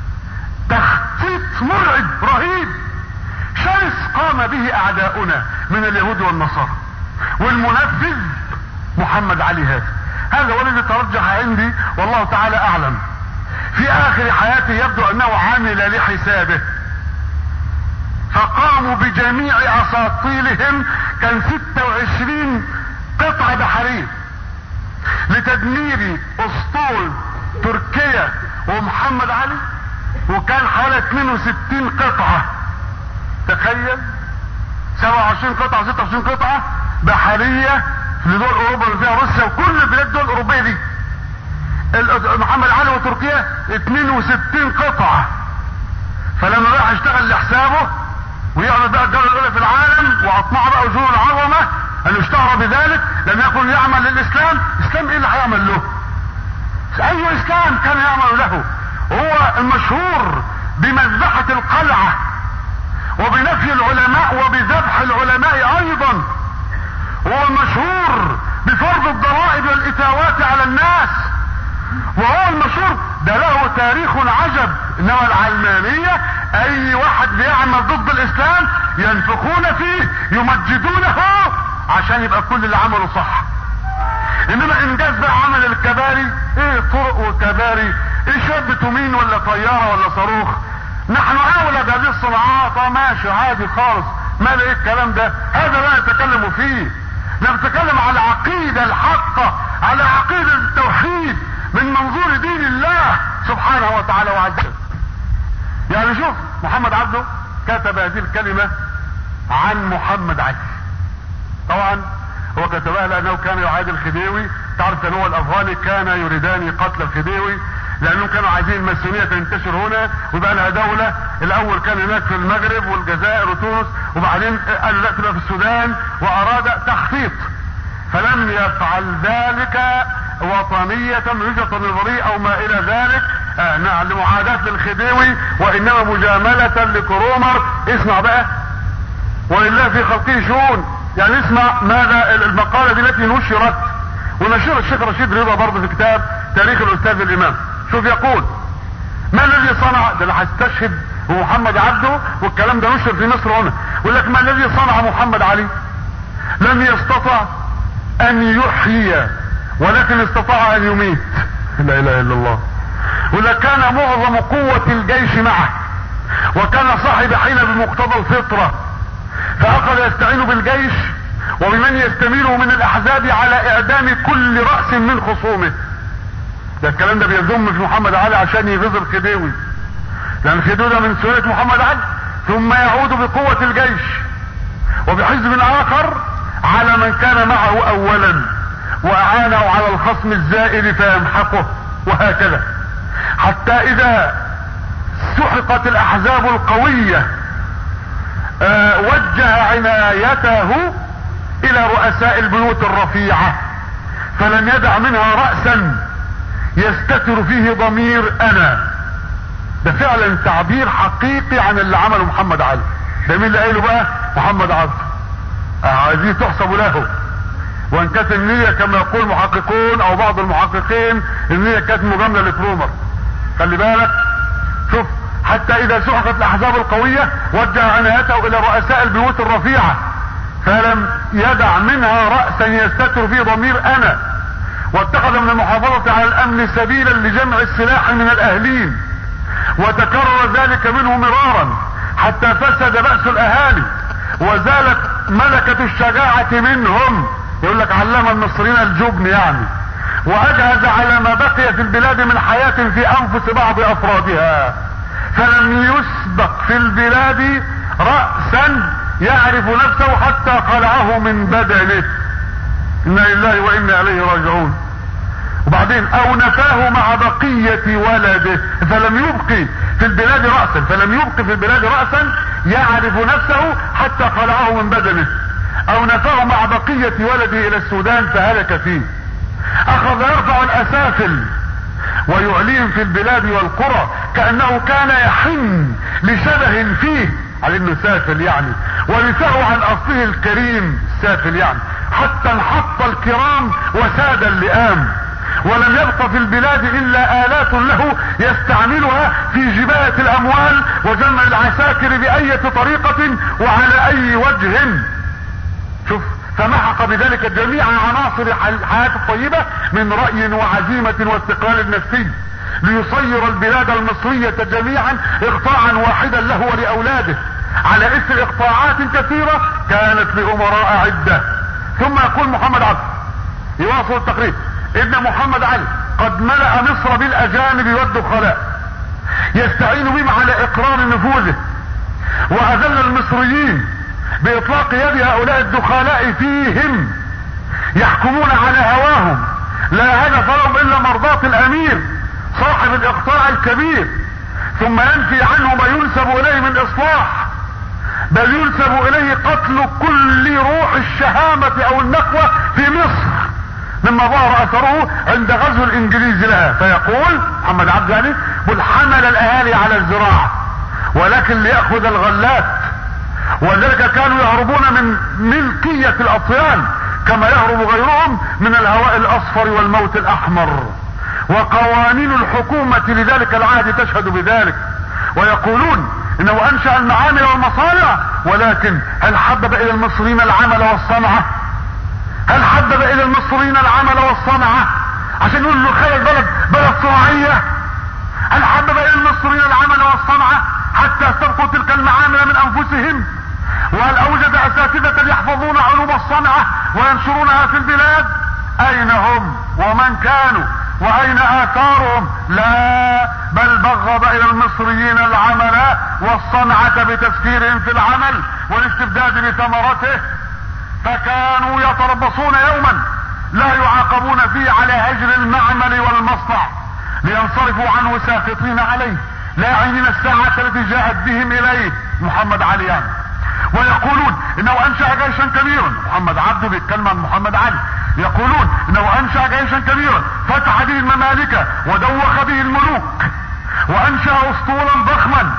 تخطيط مرعب رهيب شرس قام به اعداؤنا من اليهود والنصارى والمنفذ محمد علي هذا هذا هو الذي ترجح عندي والله تعالى اعلم في اخر حياته يبدو انه عمل لحسابه فقاموا بجميع اساطيلهم كان 26 قطعة بحرية لتدمير اسطول تركيا ومحمد علي وكان حوالي 62 قطعة تخيل 27 قطعة 26 قطعة بحرية في دول اوروبا اللي فيها روسيا وكل البلاد الدول الاوروبية دي محمد علي وتركيا 62 قطعة فلما راح يشتغل لحسابه ويعمل بقى الدولة الاولى في العالم واطمع بقى وجوه العظمة ان اشتهر بذلك لم يكن يعمل للاسلام اسلام ايه اللي هيعمل له اي اسلام كان يعمل له هو المشهور بمذبحة القلعة وبنفي العلماء وبذبح العلماء ايضا هو المشهور بفرض الضرائب والاتاوات على الناس وهو المشهور ده له تاريخ عجب انما العلمانية اي واحد بيعمل ضد الاسلام ينفخون فيه يمجدونه عشان يبقى كل اللي عمله صح انما انجاز بقى عمل الكباري ايه طرق وكباري ايه شاب تمين ولا طيارة ولا صاروخ نحن اولى بهذه الصناعات اه ماشي عادي خالص ما ايه الكلام ده هذا لا نتكلم فيه نتكلم على عقيدة الحقة على عقيدة التوحيد من منظور دين الله سبحانه وتعالى وعز يعني شوف محمد عبده كتب هذه الكلمة عن محمد علي طبعا هو كتبها لانه كان يعادي الخديوي تعرف ان هو الافغاني كان يريدان قتل الخديوي لانهم كانوا عايزين الماسونيه تنتشر هنا ويبقى لها دوله الاول كان هناك في المغرب والجزائر وتونس وبعدين قالوا لا تبقى في السودان واراد تخطيط فلم يفعل ذلك وطنية من وجهة نظري او ما الى ذلك آه نعم لمعاداة للخديوي وانما مجاملة لكرومر اسمع بقى ولله في خلقه شؤون يعني اسمع ماذا المقالة دي التي نشرت ونشر الشيخ رشيد رضا برضه في كتاب تاريخ الاستاذ الامام شوف يقول ما الذي صنع ده اللي هيستشهد محمد عبده والكلام ده نشر في مصر هنا يقول لك ما الذي صنع محمد علي لم يستطع ان يحيي ولكن استطاع ان يميت لا اله الا الله يقول لك كان معظم قوة الجيش معه وكان صاحب حيلة بمقتضى الفطرة فاخذ يستعين بالجيش وبمن يستميله من الاحزاب على اعدام كل رأس من خصومه ده الكلام ده بيذم في محمد علي عشان يغيظ الخديوي لان الخديوي ده من سنة محمد علي ثم يعود بقوة الجيش وبحزب اخر على من كان معه اولا واعانه على الخصم الزائد فيمحقه وهكذا حتى اذا سحقت الاحزاب القوية أه وجه عنايته الى رؤساء البيوت الرفيعة فلم يدع منها رأسا يستتر فيه ضمير انا ده فعلا تعبير حقيقي عن اللي عمله محمد علي ده مين اللي قايله بقى محمد عبد هذه تحسب له وان كانت النية كما يقول محققون او بعض المحققين النية كانت مجاملة لكرومر خلي بالك شوف حتى اذا سحقت الاحزاب القوية وجه عنايته الى رؤساء البيوت الرفيعة فلم يدع منها رأسا يستتر فيه ضمير انا واتخذ من المحافظة على الامن سبيلا لجمع السلاح من الاهلين وتكرر ذلك منه مرارا حتى فسد بأس الاهالي وزالت ملكة الشجاعة منهم يقول لك علم المصريين الجبن يعني واجهز على ما بقي في البلاد من حياة في انفس بعض افرادها فلم يسبق في البلاد رأسا يعرف نفسه حتى قلعه من بدنه انا لله وانا اليه راجعون وبعدين او نفاه مع بقية ولده فلم يبقي في البلاد رأسا فلم يبقي في البلاد رأسا يعرف نفسه حتى قلعه من بدنه او نفاه مع بقية ولده الى السودان فهلك فيه اخذ يرفع الاسافل ويعليهم في البلاد والقرى كانه كان يحن لشبه فيه على انه سافل يعني ورثه عن اصله الكريم سافل يعني حتى انحط الكرام وساد اللئام ولم يبق في البلاد الا الات له يستعملها في جباية الاموال وجمع العساكر باية طريقة وعلى اي وجه شوف فمحق بذلك جميع عناصر الحياة الطيبة من رأي وعزيمة واستقلال نفسي ليصير البلاد المصرية جميعا اقطاعا واحدا له ولأولاده على اثر اقطاعات كثيرة كانت لامراء عدة ثم يقول محمد عبد يواصل التقرير ان محمد علي قد ملأ مصر بالاجانب والدخلاء يستعين بهم على اقرار نفوذه واذل المصريين باطلاق يد هؤلاء الدخلاء فيهم يحكمون على هواهم لا هدف لهم الا مرضاة الامير صاحب الاقطاع الكبير ثم ينفي عنه ما ينسب اليه من اصلاح بل ينسب اليه قتل كل روح الشهامة او النخوة في مصر مما ظهر اثره عند غزو الانجليز لها فيقول محمد عبد يعني قل حمل الاهالي على الزراعة ولكن ليأخذ الغلات ولذلك كانوا يهربون من ملكية الاطيان كما يهرب غيرهم من الهواء الاصفر والموت الاحمر وقوانين الحكومة لذلك العهد تشهد بذلك ويقولون انه انشأ المعامل والمصانع ولكن هل حبب الى المصريين العمل والصنعة هل حبب الى المصريين العمل والصنعة عشان يقول له خير بلد بلد صناعية هل حبب الى المصريين العمل والصنعة حتى استبقوا تلك المعامل من انفسهم وهل اوجد اساتذة يحفظون علوم الصنعة وينشرونها في البلاد اين هم ومن كانوا واين اثارهم لا بل بغض الى المصريين العمل والصنعة بتسكيرهم في العمل والاستبداد بثمرته فكانوا يتربصون يوما لا يعاقبون فيه على هجر المعمل والمصنع لينصرفوا عنه ساخطين عليه لا عينين الساعة التي جاءت بهم اليه محمد علي يعني. ويقولون انه انشأ جيشا كبيرا محمد عبده بيتكلم عن محمد علي يقولون انه انشأ جيشا كبيرا فتح به الممالك ودوخ به الملوك وانشأ اسطولا ضخما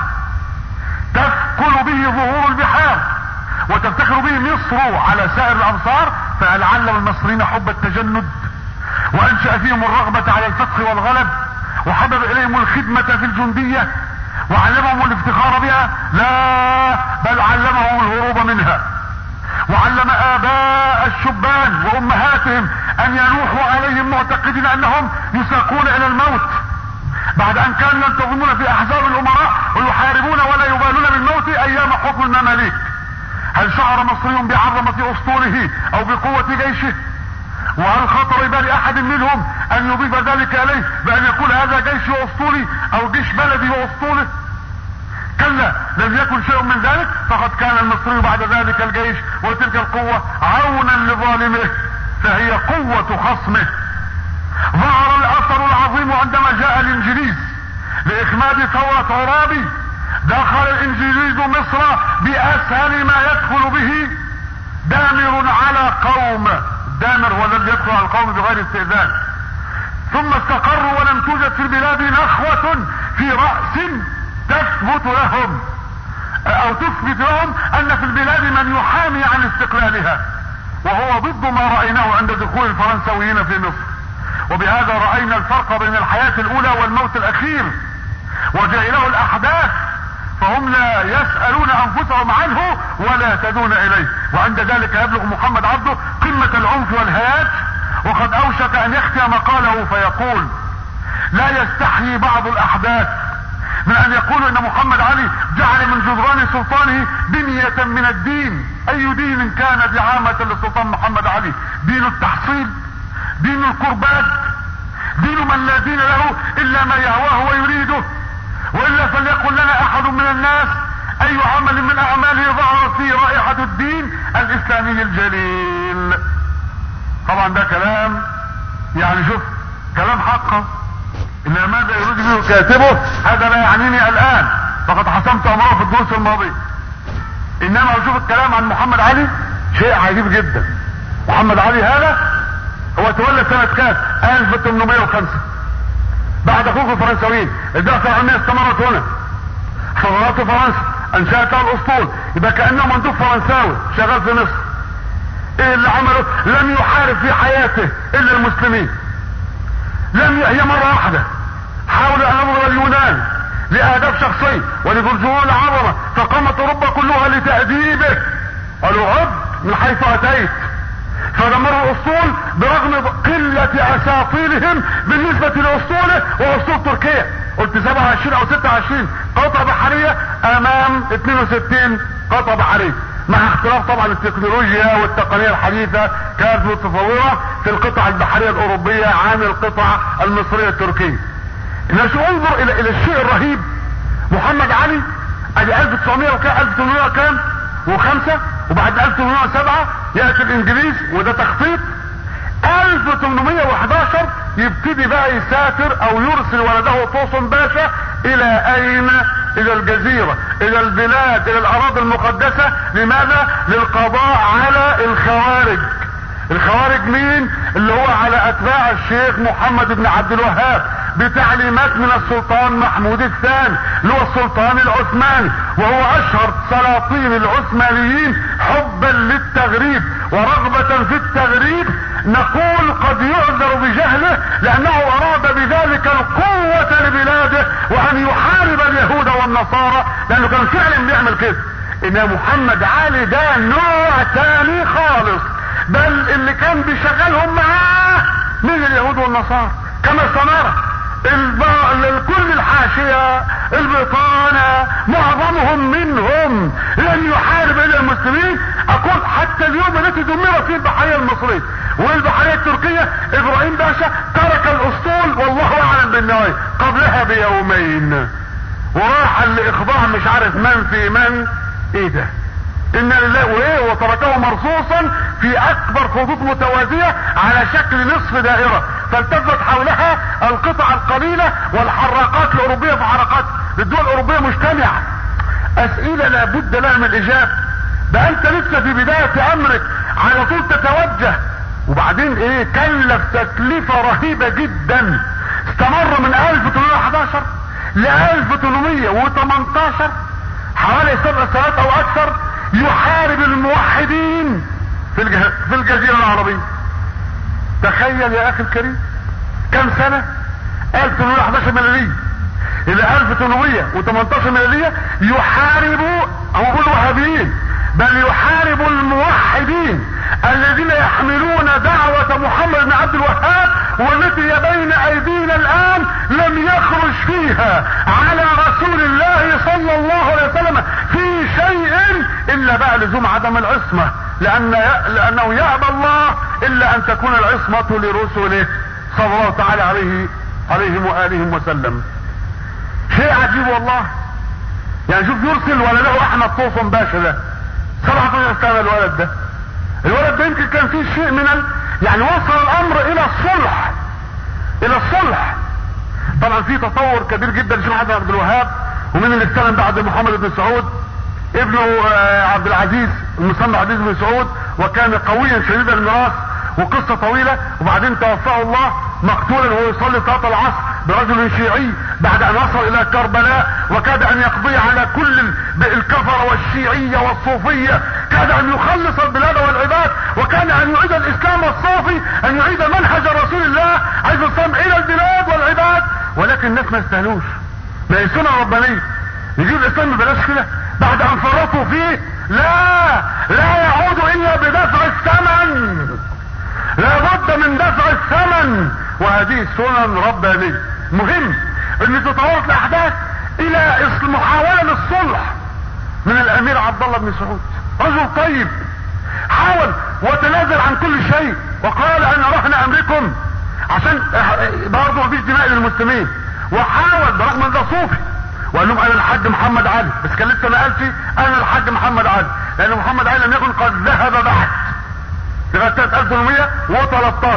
تثقل به ظهور البحار وتفتخر به مصر على سائر الامصار فلعلم المصريين حب التجند وانشأ فيهم الرغبة على الفتح والغلب وحبب اليهم الخدمة في الجندية وعلمهم الافتخار بها لا بل علمهم الهروب منها وعلم اباء الشبان وامهاتهم ان ينوحوا عليهم معتقدين انهم يساقون الى الموت بعد ان كانوا ينتظمون في احزاب الامراء ويحاربون ولا يبالون بالموت ايام حكم المماليك هل شعر مصري بعظمة اسطوله او بقوة جيشه وهل خطر بال احد منهم ان يضيف ذلك اليه بان يقول هذا جيش واسطولي او جيش بلدي واسطوله كلا لم يكن شيء من ذلك فقد كان المصري بعد ذلك الجيش وتلك القوة عونا لظالمه فهي قوة خصمه ظهر الاثر العظيم عندما جاء الانجليز لاخماد ثورة عرابي دخل الانجليز مصر باسهل ما يدخل به دامر على قوم دامر هو الذي يدخل على القوم بغير استئذان ثم استقروا ولم توجد في البلاد نخوة في رأس تثبت لهم او تثبت لهم ان في البلاد من يحامي عن استقلالها وهو ضد ما رأيناه عند دخول الفرنسويين في مصر وبهذا رأينا الفرق بين الحياة الاولى والموت الاخير وجهله الاحداث فهم لا يسألون انفسهم عنه ولا يهتدون اليه وعند ذلك يبلغ محمد عبده قمة العنف والهياج وقد اوشك ان يختم مقاله فيقول لا يستحيي بعض الاحداث من ان يقولوا ان محمد علي جعل من جدران سلطانه بنية من الدين اي دين كان دعامة للسلطان محمد علي دين التحصيل دين القربات دين من لا دين له الا ما يهواه ويريده والا فليقل لنا احد من الناس اي عمل من اعماله ظهرت فيه رائحة الدين الاسلامي الجليل طبعا ده كلام يعني شوف كلام حقه انما ماذا يريد به كاتبه هذا لا يعنيني الان فقد حسمت امره في الدروس الماضية انما اشوف الكلام عن محمد علي شيء عجيب جدا محمد علي هذا هو تولى سنة كام 1805 بعد خروج الفرنساويين البعثة العلمية استمرت هنا حضارات فرنسا انشأتها الاسطول يبقى كأنه مندوب فرنساوي شغال في مصر ايه اللي عمله لم يحارب في حياته الا المسلمين لم ي... هي مرة واحدة حاولوا ان يضرب اليونان لاهداف شخصية ولبرجوع العظمة فقامت اوروبا كلها لتأديبه قالوا عد من حيث اتيت فدمروا الاسطول برغم قلة اساطيلهم بالنسبة لاسطوله واسطول تركيا قلت 27 او 26 قطعة بحرية امام 62 قطعة بحرية مع اختلاف طبعا التكنولوجيا والتقنية الحديثة كانت متطورة في القطع البحرية الاوروبية عن القطع المصرية التركية الناس انظر الى الى الشيء الرهيب محمد علي ادي 1900 وكام 1800 وكام وخمسة وبعد 1807 يأتي الانجليز وده تخطيط 1811 يبتدي بقى يسافر او يرسل ولده طوسن باشا الى اين الى الجزيرة الى البلاد الى الاراضي المقدسة لماذا للقضاء على الخوارج الخوارج مين اللي هو على اتباع الشيخ محمد بن عبد الوهاب بتعليمات من السلطان محمود الثاني اللي هو السلطان العثماني وهو اشهر سلاطين العثمانيين حبا للتغريب ورغبة في التغريب نقول قد يعذر بجهله لانه اراد بذلك القوة لبلاده وان يحارب اليهود والنصارى لانه كان فعلا بيعمل كده ان محمد علي ده نوع تاني خالص بل اللي كان بيشغلهم معاه من اليهود والنصارى كما سنرى كل الحاشية البطانة معظمهم منهم لم يحارب الى المسلمين اقول حتى اليوم التي دمرت فيه البحرية المصرية والبحرية التركية ابراهيم باشا ترك الاسطول والله اعلم بالنهاية قبلها بيومين وراح لاخضاع مش عارف من في من ايه ده ان لله وايه وتركه مرصوصا في اكبر خطوط متوازية على شكل نصف دائرة فالتفت حولها القطع القليلة والحراقات الاوروبية في حركات الدول الاوروبية مجتمعة اسئلة لابد لها من الاجابة ده انت لسه في بداية امرك على طول تتوجه وبعدين ايه كلف تكلفة رهيبة جدا استمر من 1811 ل 1818 حوالي سبع سنوات او اكثر يحارب الموحدين في في الجزيرة العربية تخيل يا اخي الكريم كم سنة 1811 ميلادية الى 1818 ميلادية يحارب او اقول وهابيين بل يحارب الموحدين الذين يحملون دعوة محمد بن عبد الوهاب والتي بين ايدينا الان لم يخرج فيها على رسول الله صلى الله عليه وسلم في شيء الا بقى لزوم عدم العصمة لان لانه يأبى الله الا ان تكون العصمة لرسله صلى الله تعالى عليه عليهم وآلهم وسلم شيء عجيب والله يعني شوف يرسل ولده احمد طوفن باشا ده 17 سنة الولد ده الولد ده يمكن كان فيه شيء من ال... يعني وصل الامر الى الصلح الى الصلح طبعا في تطور كبير جدا لشيخ محمد عبد الوهاب ومن اللي استلم بعد محمد بن سعود ابنه عبد العزيز المسمى عبد العزيز بن سعود وكان قويا شديد الميراث وقصة طويلة وبعدين توفاه الله مقتولا وهو يصلي صلاة العصر برجل شيعي بعد ان وصل الى كربلاء وكاد ان يقضي على كل الكفر والشيعية والصوفية كاد ان يخلص البلاد والعباد وكان ان يعيد الاسلام الصافي ان يعيد منهج رسول الله عليه الصلاة والسلام الى البلاد والعباد ولكن الناس ما يستاهلوش ما هي سنة ربانية يجيب الاسلام ببلاش كده بعد ان فرطوا فيه لا لا يعود الا بدفع الثمن لابد من دفع الثمن وهذه سنن ربانية مهم ان تتوارث الاحداث الى محاولة للصلح من الامير عبد الله بن سعود رجل طيب حاول وتنازل عن كل شيء وقال انا رهن امركم عشان برضه مفيش دماء للمسلمين وحاول برغم ان ده صوفي وقال لهم انا الحاج محمد علي بس كان لسه ما قالش انا الحاج محمد علي لان محمد علي لم يكن قد ذهب بعد لغايه سنه 1813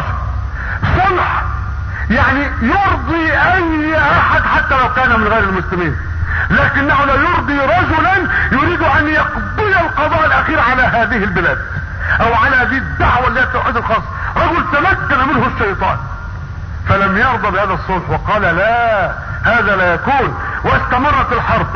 صلح يعني يرضي اي احد حتى لو كان من غير المسلمين لكنه لا يرضي رجلا يريد ان يقضي القضاء الاخير على هذه البلاد او على هذه الدعوة اللي هي التوحيد الخاص رجل تمكن منه الشيطان فلم يرضى بهذا الصلح وقال لا هذا لا يكون واستمرت الحرب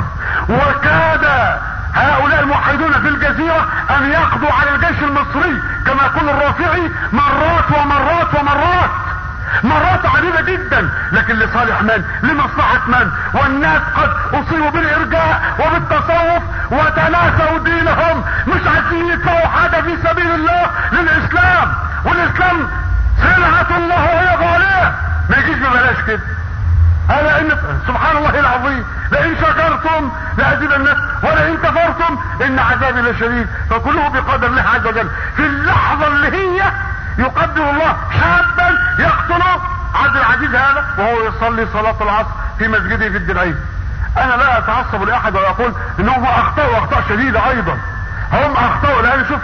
وكاد هؤلاء الموحدون في الجزيرة ان يقضوا على الجيش المصري كما يقول الرافعي مرات ومرات ومرات مرات عديدة جدا لكن لصالح من لمصلحة من والناس قد اصيبوا بالارجاء وبالتصوف وتناسوا دينهم مش عايزين يدفعوا حاجة في سبيل الله للاسلام والاسلام سلعة الله وهي غالية ما يجيش ببلاش كده الا ان سبحان الله العظيم لئن شكرتم لازيدنكم ولئن كفرتم ان عذابي لشديد فكله بقدر الله عز وجل في اللحظة اللي هي يقدر الله شابا يقتل عبد العزيز هذا وهو يصلي صلاة العصر في مسجده في الدرعين انا لا اتعصب لاحد ويقول انهم اخطاوا اخطاء شديدة ايضا هم اخطاوا لان شوف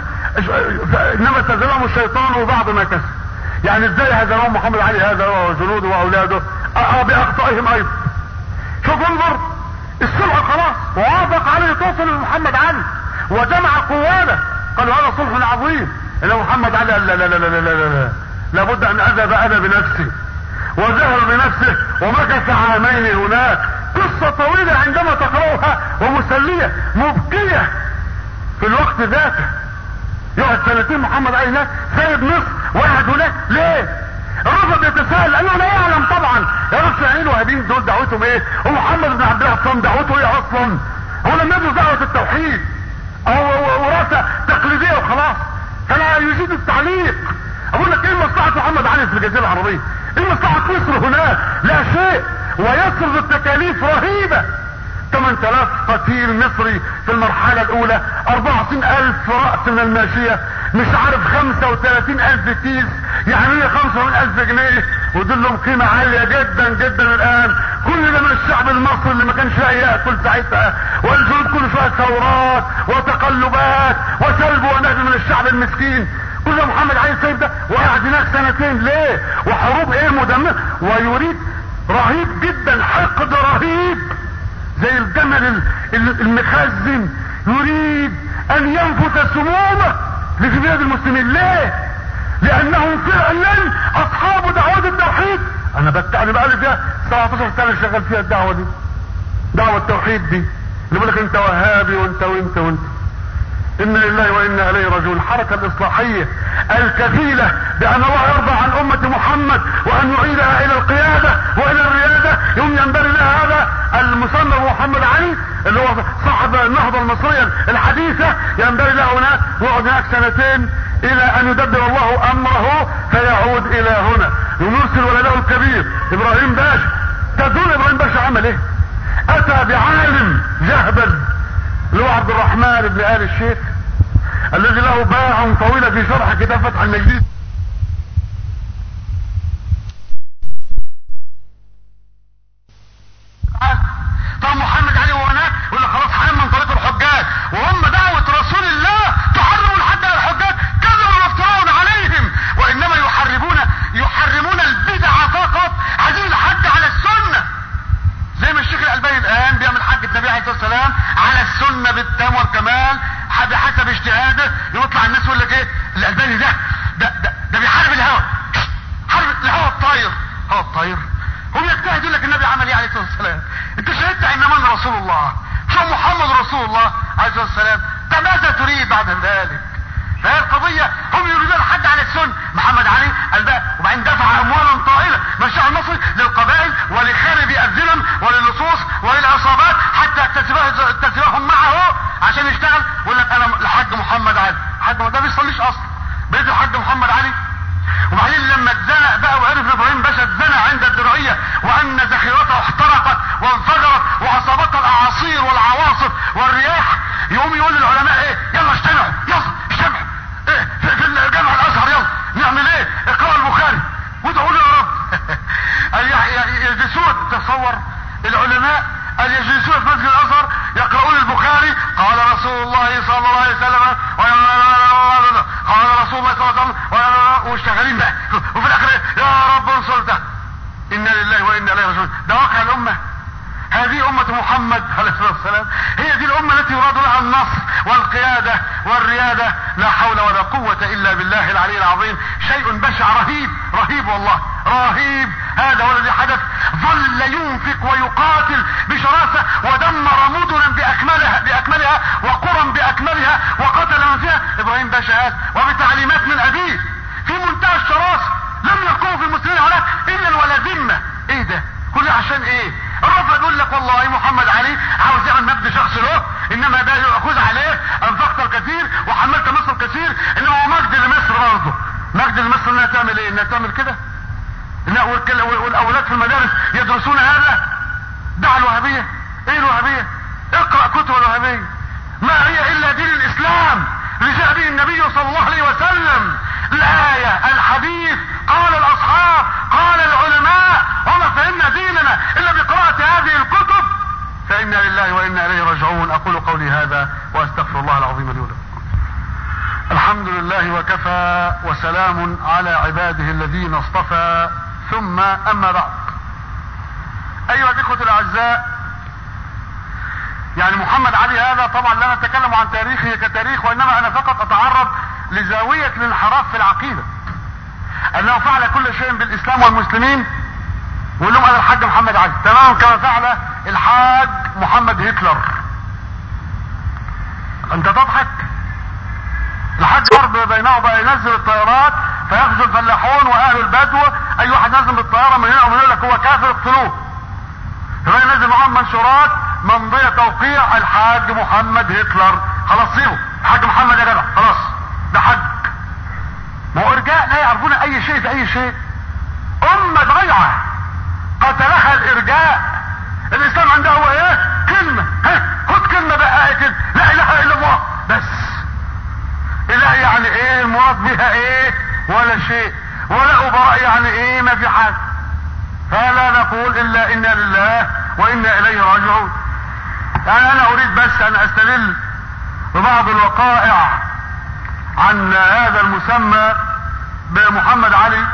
انما استزلهم الشيطان وبعض ما كسب يعني ازاي هزمهم محمد علي هذا وجنوده واولاده اه باخطائهم ايضا شوف انظر الصلح خلاص ووافق عليه توصل لمحمد علي وجمع قوانا قال هذا صلح عظيم ان محمد علي قال لا لا لا لا لا لا لا لابد ان اذهب انا بنفسي وذهب بنفسه ومكث عامين هناك قصة طويلة عندما تقرأها ومسلية مبكية في الوقت ذاته يقعد سنتين محمد علي هناك سيد مصر وقعد هناك ليه؟ الرفض يتساءل لانه لا يعلم طبعا يا رب العين الوهابيين دول دعوتهم ايه؟ ومحمد بن عبد الله الصام دعوته ايه اصلا؟ هو لم يدرس دعوة التوحيد او وراثة تقليدية وخلاص فلا يجيد التعليق اقول لك ايه مصلحة محمد علي في الجزيرة العربية ايه مصلحة مصر هناك لا شيء ويصرف التكاليف رهيبة 8000 قتيل مصري في المرحلة الاولى 24000 رأس من الماشية مش عارف 35000 كيس يعني 125000 جنيه ودول لهم قيمة عالية جدا جدا الان كل ده من الشعب المصري اللي ما كانش لاقي ياكل ساعتها والجنود كل شوية ثورات وتقلبات وسلب ونهب من الشعب المسكين كل ده محمد علي السيد ده وقعد هناك سنتين ليه وحروب ايه مدمرة ويريد رهيب جدا حقد رهيب زي الجمل المخزن يريد ان ينفث سمومه في بلاد المسلمين ليه لانهم فعلا اصحاب دعوة التوحيد انا بت... انا بقالي فيها 17 سنة شغال فيها الدعوة دي دعوة التوحيد دي اللي بيقول لك انت وهابي وانت وانت وانت انا لله وانا اليه راجعون الحركة الاصلاحية الكفيلة بان الله يرضى عن امة محمد وان يعيدها الى القيادة والى الريادة يوم ينبغي لها هذا المسمى محمد علي اللي هو صاحب النهضة المصرية الحديثة ينبغي له هناك ويقعد هناك سنتين الى ان يدبر الله امره فيعود الى هنا ونرسل ولده الكبير ابراهيم باشا تدون ابراهيم باشا عمل ايه اتى بعالم جهبذ اللي هو عبد الرحمن بن آل الشيخ الذي له باع طويلة في شرح كتاب فتح المجلس طب محمد علي وهناك يقول لك خلاص هنمن طريق الحجاج وهم دعوة رسول الله تحرم الحج على الحجاج كذبوا وافترون عليهم وانما يحرمون يحرمون البدع فقط عايزين الحج على السنة زي ما الشيخ الالباني الان بيعمل حج النبي عليه الصلاه والسلام على السنه بالتام والكمال بحسب اجتهاده يطلع الناس يقول لك ايه الالباني ده ده ده, ده بيحارب الهوى حارب الهوى الطاير هو الطاير هم يجتهد يقول لك النبي عمل ايه عليه الصلاه والسلام انت شهدت ان من رسول الله شو محمد رسول الله عليه الصلاه والسلام ده ماذا تريد بعد ذلك فهي القضية هم يريدون الحد على السن محمد علي الباء وبعدين دفع اموالا طائلة من الشعب المصري للقبائل ولخارب الذمم وللصوص وللعرب الحاج ده ما بيصليش اصلا بيت الحاج محمد علي وبعدين لما اتزنق بقى وعرف ان ابراهيم باشا اتزنق عند الدرعيه وان ذخيرته احترقت وانفجرت واصابتها الاعاصير والعواصف والرياح يقوم يقول للعلماء ايه يلا اجتمعوا يلا اجتمعوا ايه في, في الجامع الازهر يلا نعمل ايه اقرا البخاري وادعوا له يا رب يجلسون تصور العلماء ان يجلسون في مسجد الازهر يقرؤون البخاري قال رسول الله صلى الله عليه وسلم قال رسول الله صلى الله عليه وسلم واشتغالين بقى وفي الاخر يا رب انصر ده انا لله وانا اليه راجعون ده واقع الامه هذه أمة محمد عليه الصلاة والسلام هي دي الأمة التي يراد لها النصر والقيادة والريادة لا حول ولا قوة إلا بالله العلي العظيم شيء بشع رهيب رهيب والله رهيب هذا هو الذي حدث ظل ينفق ويقاتل بشراسة ودمر مدنا بأكملها بأكملها وقرى بأكملها وقتل من فيها إبراهيم باشا هذا وبتعليمات من أبيه في منتهى الشراسة لم يقوم في المسلمين على إلا ولا ذمة إيه ده كل عشان ايه الرفض يقول لك والله محمد علي عاوز يعمل مجد شخص له انما ده ياخذ عليه انفقت الكثير وحملت مصر الكثير انما هو مجد لمصر برضه مجد لمصر انها تعمل ايه انها تعمل كده والاولاد في المدارس يدرسون هذا دع الوهابيه ايه الوهابيه اقرا كتب الوهابيه ما هي الا دين الاسلام لجاء به النبي صلى الله عليه وسلم الآية الحديث قال الأصحاب قال العلماء وما فهمنا ديننا إلا بقراءة هذه الكتب فإنا لله وإنا إليه راجعون أقول قولي هذا وأستغفر الله العظيم لي ولكم الحمد لله وكفى وسلام على عباده الذين اصطفى ثم أما بعد أيها الإخوة الأعزاء يعني محمد علي هذا طبعا لا نتكلم عن تاريخه كتاريخ وإنما أنا فقط أتعرض لزاوية الانحراف في العقيدة انه فعل كل شيء بالاسلام والمسلمين ويقول لهم انا الحاج محمد علي تمام كما فعل الحاج محمد هتلر انت تضحك الحاج ضرب بينه بقى ينزل الطيارات فيغزو الفلاحون واهل البدو اي واحد نازل بالطياره من هنا ومن يقول لك هو كافر اقتلوه فينزل معاهم منشورات ممضيه توقيع الحاج محمد هتلر خلاص سيبه الحاج محمد يا جدع خلاص ده حج ما هو ارجاء لا يعرفون اي شيء في اي شيء امة ضيعة قتلها الارجاء الاسلام عنده هو ايه كلمة ها خد كلمة بقى كده لا اله الا الله بس اله يعني ايه المراد بها ايه ولا شيء ولا ابراء يعني ايه ما في حاجة فلا نقول الا انا لله وانا اليه راجعون يعني انا اريد بس ان استدل ببعض الوقائع عن هذا المسمى بمحمد علي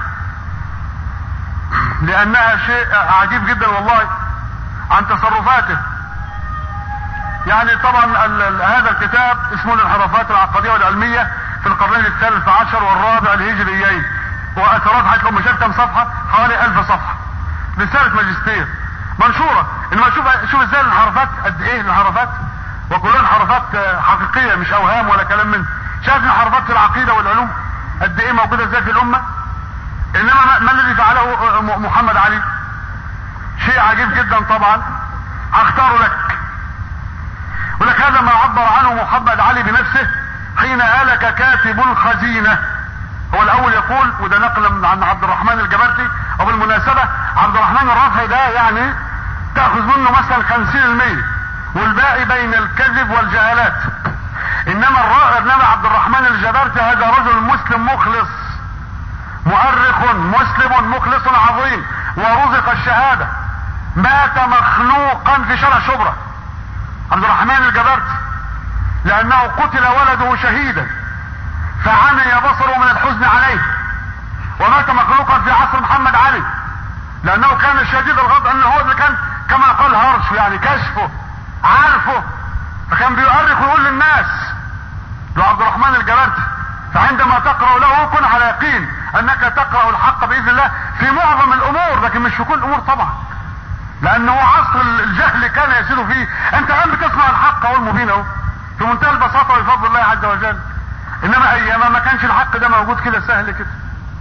لانها شيء عجيب جدا والله عن تصرفاته يعني طبعا ال ال هذا الكتاب اسمه الانحرافات العقدية والعلمية في القرنين الثالث عشر والرابع الهجريين واثرات حيث مش كم صفحة حوالي الف صفحة رسالة ماجستير منشورة انما شوف شوف ازاي الانحرافات قد ايه الانحرافات وكلها انحرافات حقيقية مش اوهام ولا كلام من شايف انحرافات في العقيدة والعلوم قد ايه موجودة ازاي في الامة انما ما, ما الذي فعله محمد علي شيء عجيب جدا طبعا اختاره لك ولك هذا ما عبر عنه محمد علي بنفسه حين هلك كاتب الخزينة هو الاول يقول وده نقل عن عبد الرحمن الجبرتي وبالمناسبة عبد الرحمن الرافعي ده يعني تأخذ منه مثلا خمسين المية والباقي بين الكذب والجهالات انما الرائع انما عبد الرحمن الجبرتي هذا رجل مسلم مخلص مؤرخ مسلم مخلص عظيم ورزق الشهادة مات مخلوقا في شارع شبرا عبد الرحمن الجبرتي لانه قتل ولده شهيدا فعمي بصره من الحزن عليه ومات مخلوقا في عصر محمد علي لانه كان شديد الغضب انه هو اللي كان كما قال هارش يعني كشفه عارفه فكان بيؤرخ ويقول للناس له عبد الرحمن الجبرتي فعندما تقرأ له كن على يقين انك تقرأ الحق باذن الله في معظم الامور لكن مش في كل الامور طبعا لانه عصر الجهل كان يسير فيه انت الان بتسمع الحق اهو المبين اهو في منتهى البساطة وبفضل الله عز وجل انما ايام ما كانش الحق ده موجود كده سهل كده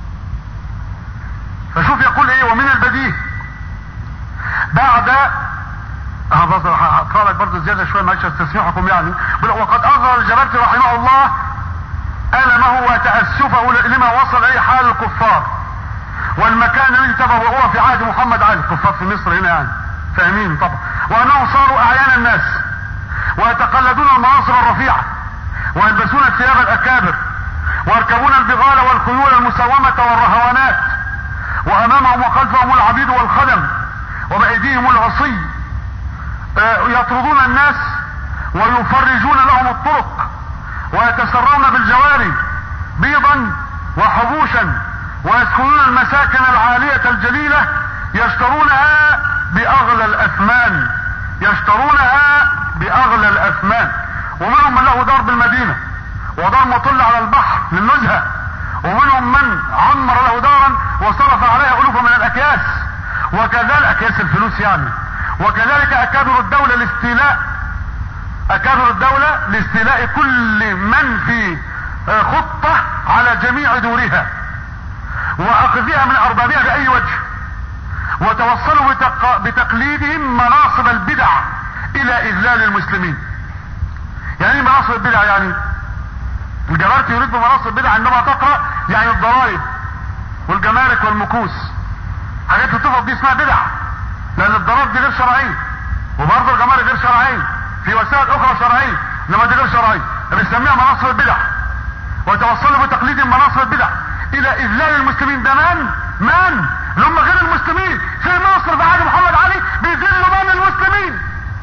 فشوف يقول ايه ومن البديهي بعد اه بص هقرا لك برضه زياده شويه معلش استسمحكم يعني وقد اظهر الجبرتي رحمه الله ألمه وتأسفه لما وصل إليه حال الكفار والمكان الذي تبوأوه في عهد محمد علي الكفار في مصر هنا يعني فاهمين طبعا وأنهم صاروا أعيان الناس ويتقلدون المناصب الرفيعة ويلبسون ثياب الأكابر ويركبون البغال والخيول المسومة والرهوانات وأمامهم وخلفهم العبيد والخدم وبأيديهم العصي آه، يطردون الناس ويفرجون لهم الطرق ويتسرون بالجواري بيضا وحبوشا ويسكنون المساكن العالية الجليلة يشترونها بأغلى الأثمان يشترونها بأغلى الأثمان ومنهم من له دار بالمدينة ودار مطل على البحر للنزهة ومنهم من عمر له دارا وصرف عليها ألوفا من الأكياس وكذلك أكياس الفلوس يعني وكذلك أكابر الدولة لاستيلاء أكابر الدولة لاستيلاء كل من في آه، خطة على جميع دورها وأخذها من أربابها بأي وجه وتوصلوا بتق... بتقليدهم مناصب البدع إلى إذلال المسلمين يعني ايه مناصب البدع يعني الجمارك يريد بمناصب البدع عندما تقرأ يعني الضرائب والجمارك والمكوس حاجات الطفل دي اسمها بدع لان الضرائب دي غير شرعيه وبرضه الجمارك غير شرعيه في وسائل اخرى شرعيه انما دي غير شرعيه بنسميها مناصب البدع وتوصلوا بتقليد مناصب البدع الى اذلال المسلمين ده من من اللي هم غير المسلمين في مصر في عهد محمد علي بيذلوا من المسلمين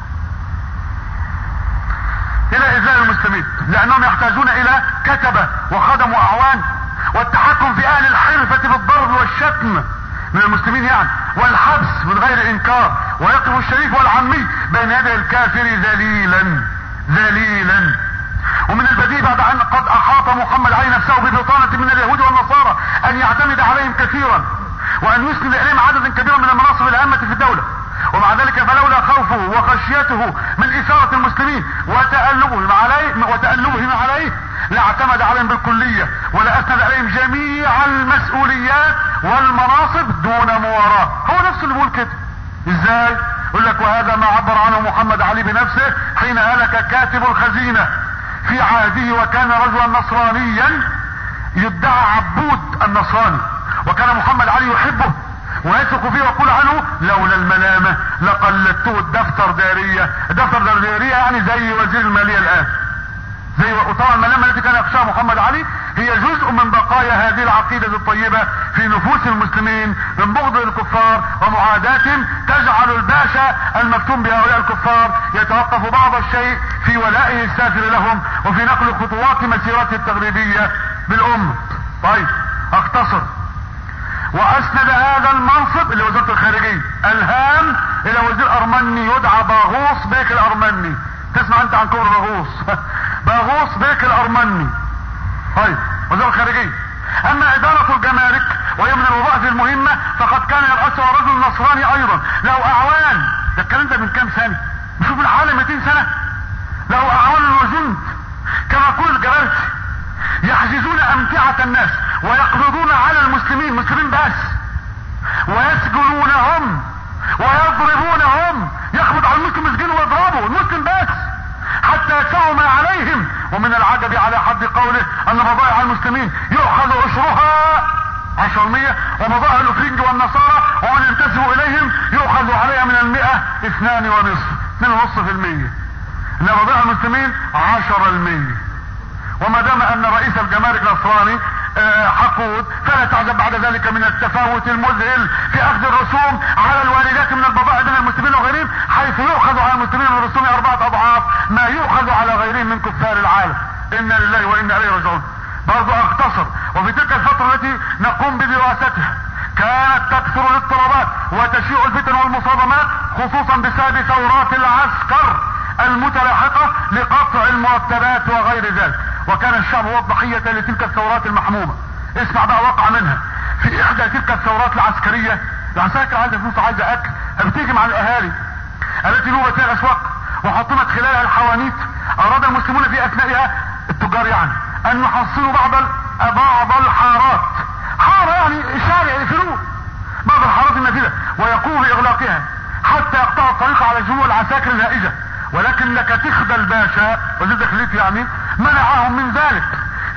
الى اذلال المسلمين لانهم يحتاجون الى كتبة وخدم واعوان والتحكم في اهل الحرفة بالضرب والشتم من المسلمين يعني والحبس من غير انكار ويقف الشريف والعمي بين يدي الكافر ذليلا ذليلا ومن البديهي بعد ان قد احاط محمد علي نفسه ببطانة من اليهود والنصارى ان يعتمد عليهم كثيرا وان يسند اليهم عددا كبيرا من المناصب الهامة في الدولة ومع ذلك فلولا خوفه وخشيته من اثارة المسلمين وتألبهم عليه وتألبهم عليه لاعتمد عليهم بالكلية ولا اسند عليهم جميع المسؤوليات والمناصب دون مواراة هو نفسه اللي بيقول كده ازاي يقول لك وهذا ما عبر عنه محمد علي بنفسه حين هلك كاتب الخزينة في عهده وكان رجلا نصرانيا يدعى عبود النصراني وكان محمد علي يحبه ويثق فيه ويقول عنه لولا الملامة لقلدته الدفتر دارية الدفتر دارية يعني زي وزير المالية الان زي وطبعا الملامة التي كان يخشاها محمد علي هي جزء من بقايا هذه العقيدة الطيبة في نفوس المسلمين من بغض الكفار ومعاداتهم تجعل الباشا المفتون بهؤلاء الكفار يتوقف بعض الشيء في ولائه السافر لهم وفي نقل خطوات مسيرته التغريبية بالأمة طيب اختصر واسند هذا المنصب الى وزارة الخارجية الهام الى وزير ارمني يدعى باغوص بيك الارمني تسمع انت عن كبر باغوص باغوص بيك الارمني طيب وزارة الخارجية اما ادارة الجمارك وهي من الوظائف المهمة فقد كان يرأسها رجل نصراني ايضا له اعوان ده الكلام ده من كام سنة نشوف العالم 200 سنة له اعوان وجند كما كل الجمارك يحجزون امتعة الناس ويقبضون على المسلمين مسلمين بس ويسجنونهم ويضربونهم يقبض على المسلم يسجنه ويضربه المسلم بس حتى يدفعوا ما عليهم ومن العجب على حد قوله ان بضائع المسلمين يؤخذ عشرها عشر مية وبضائع الافرنج والنصارى ومن ينتسب اليهم يؤخذ عليها من المئة اثنان ونصف اثنين ونصف في المية ان بضائع المسلمين عشر المية وما دام ان رئيس الجمارك النصراني حقود فلا تعجب بعد ذلك من التفاوت المذهل في اخذ الرسوم على الواردات من البضائع بين المسلمين وغيرهم حيث يؤخذ على المسلمين من الرسوم اربعة اضعاف ما يؤخذ على غيرهم من كفار العالم انا لله وانا اليه راجعون برضو اختصر وفي تلك الفترة التي نقوم بدراستها كانت تكثر الاضطرابات وتشيع الفتن والمصادمات خصوصا بسبب ثورات العسكر المتلاحقة لقطع المرتبات وغير ذلك وكان الشعب هو الضحية لتلك الثورات المحمومة اسمع بقى وقع منها في احدى تلك الثورات العسكرية العساكر عايزة فلوس عايزة اكل بتيجي مع الاهالي التي نوبت فيها الاسواق وحطمت خلالها الحوانيت اراد المسلمون في اثنائها التجار يعني ان يحصلوا بعض بعض الحارات حارة يعني شارع يقفلوه بعض الحارات النافذة ويقوموا باغلاقها حتى يقطعوا الطريق على جموع العساكر الهائجة ولكن لك تخدى الباشا وزير داخليته يعني منعهم من ذلك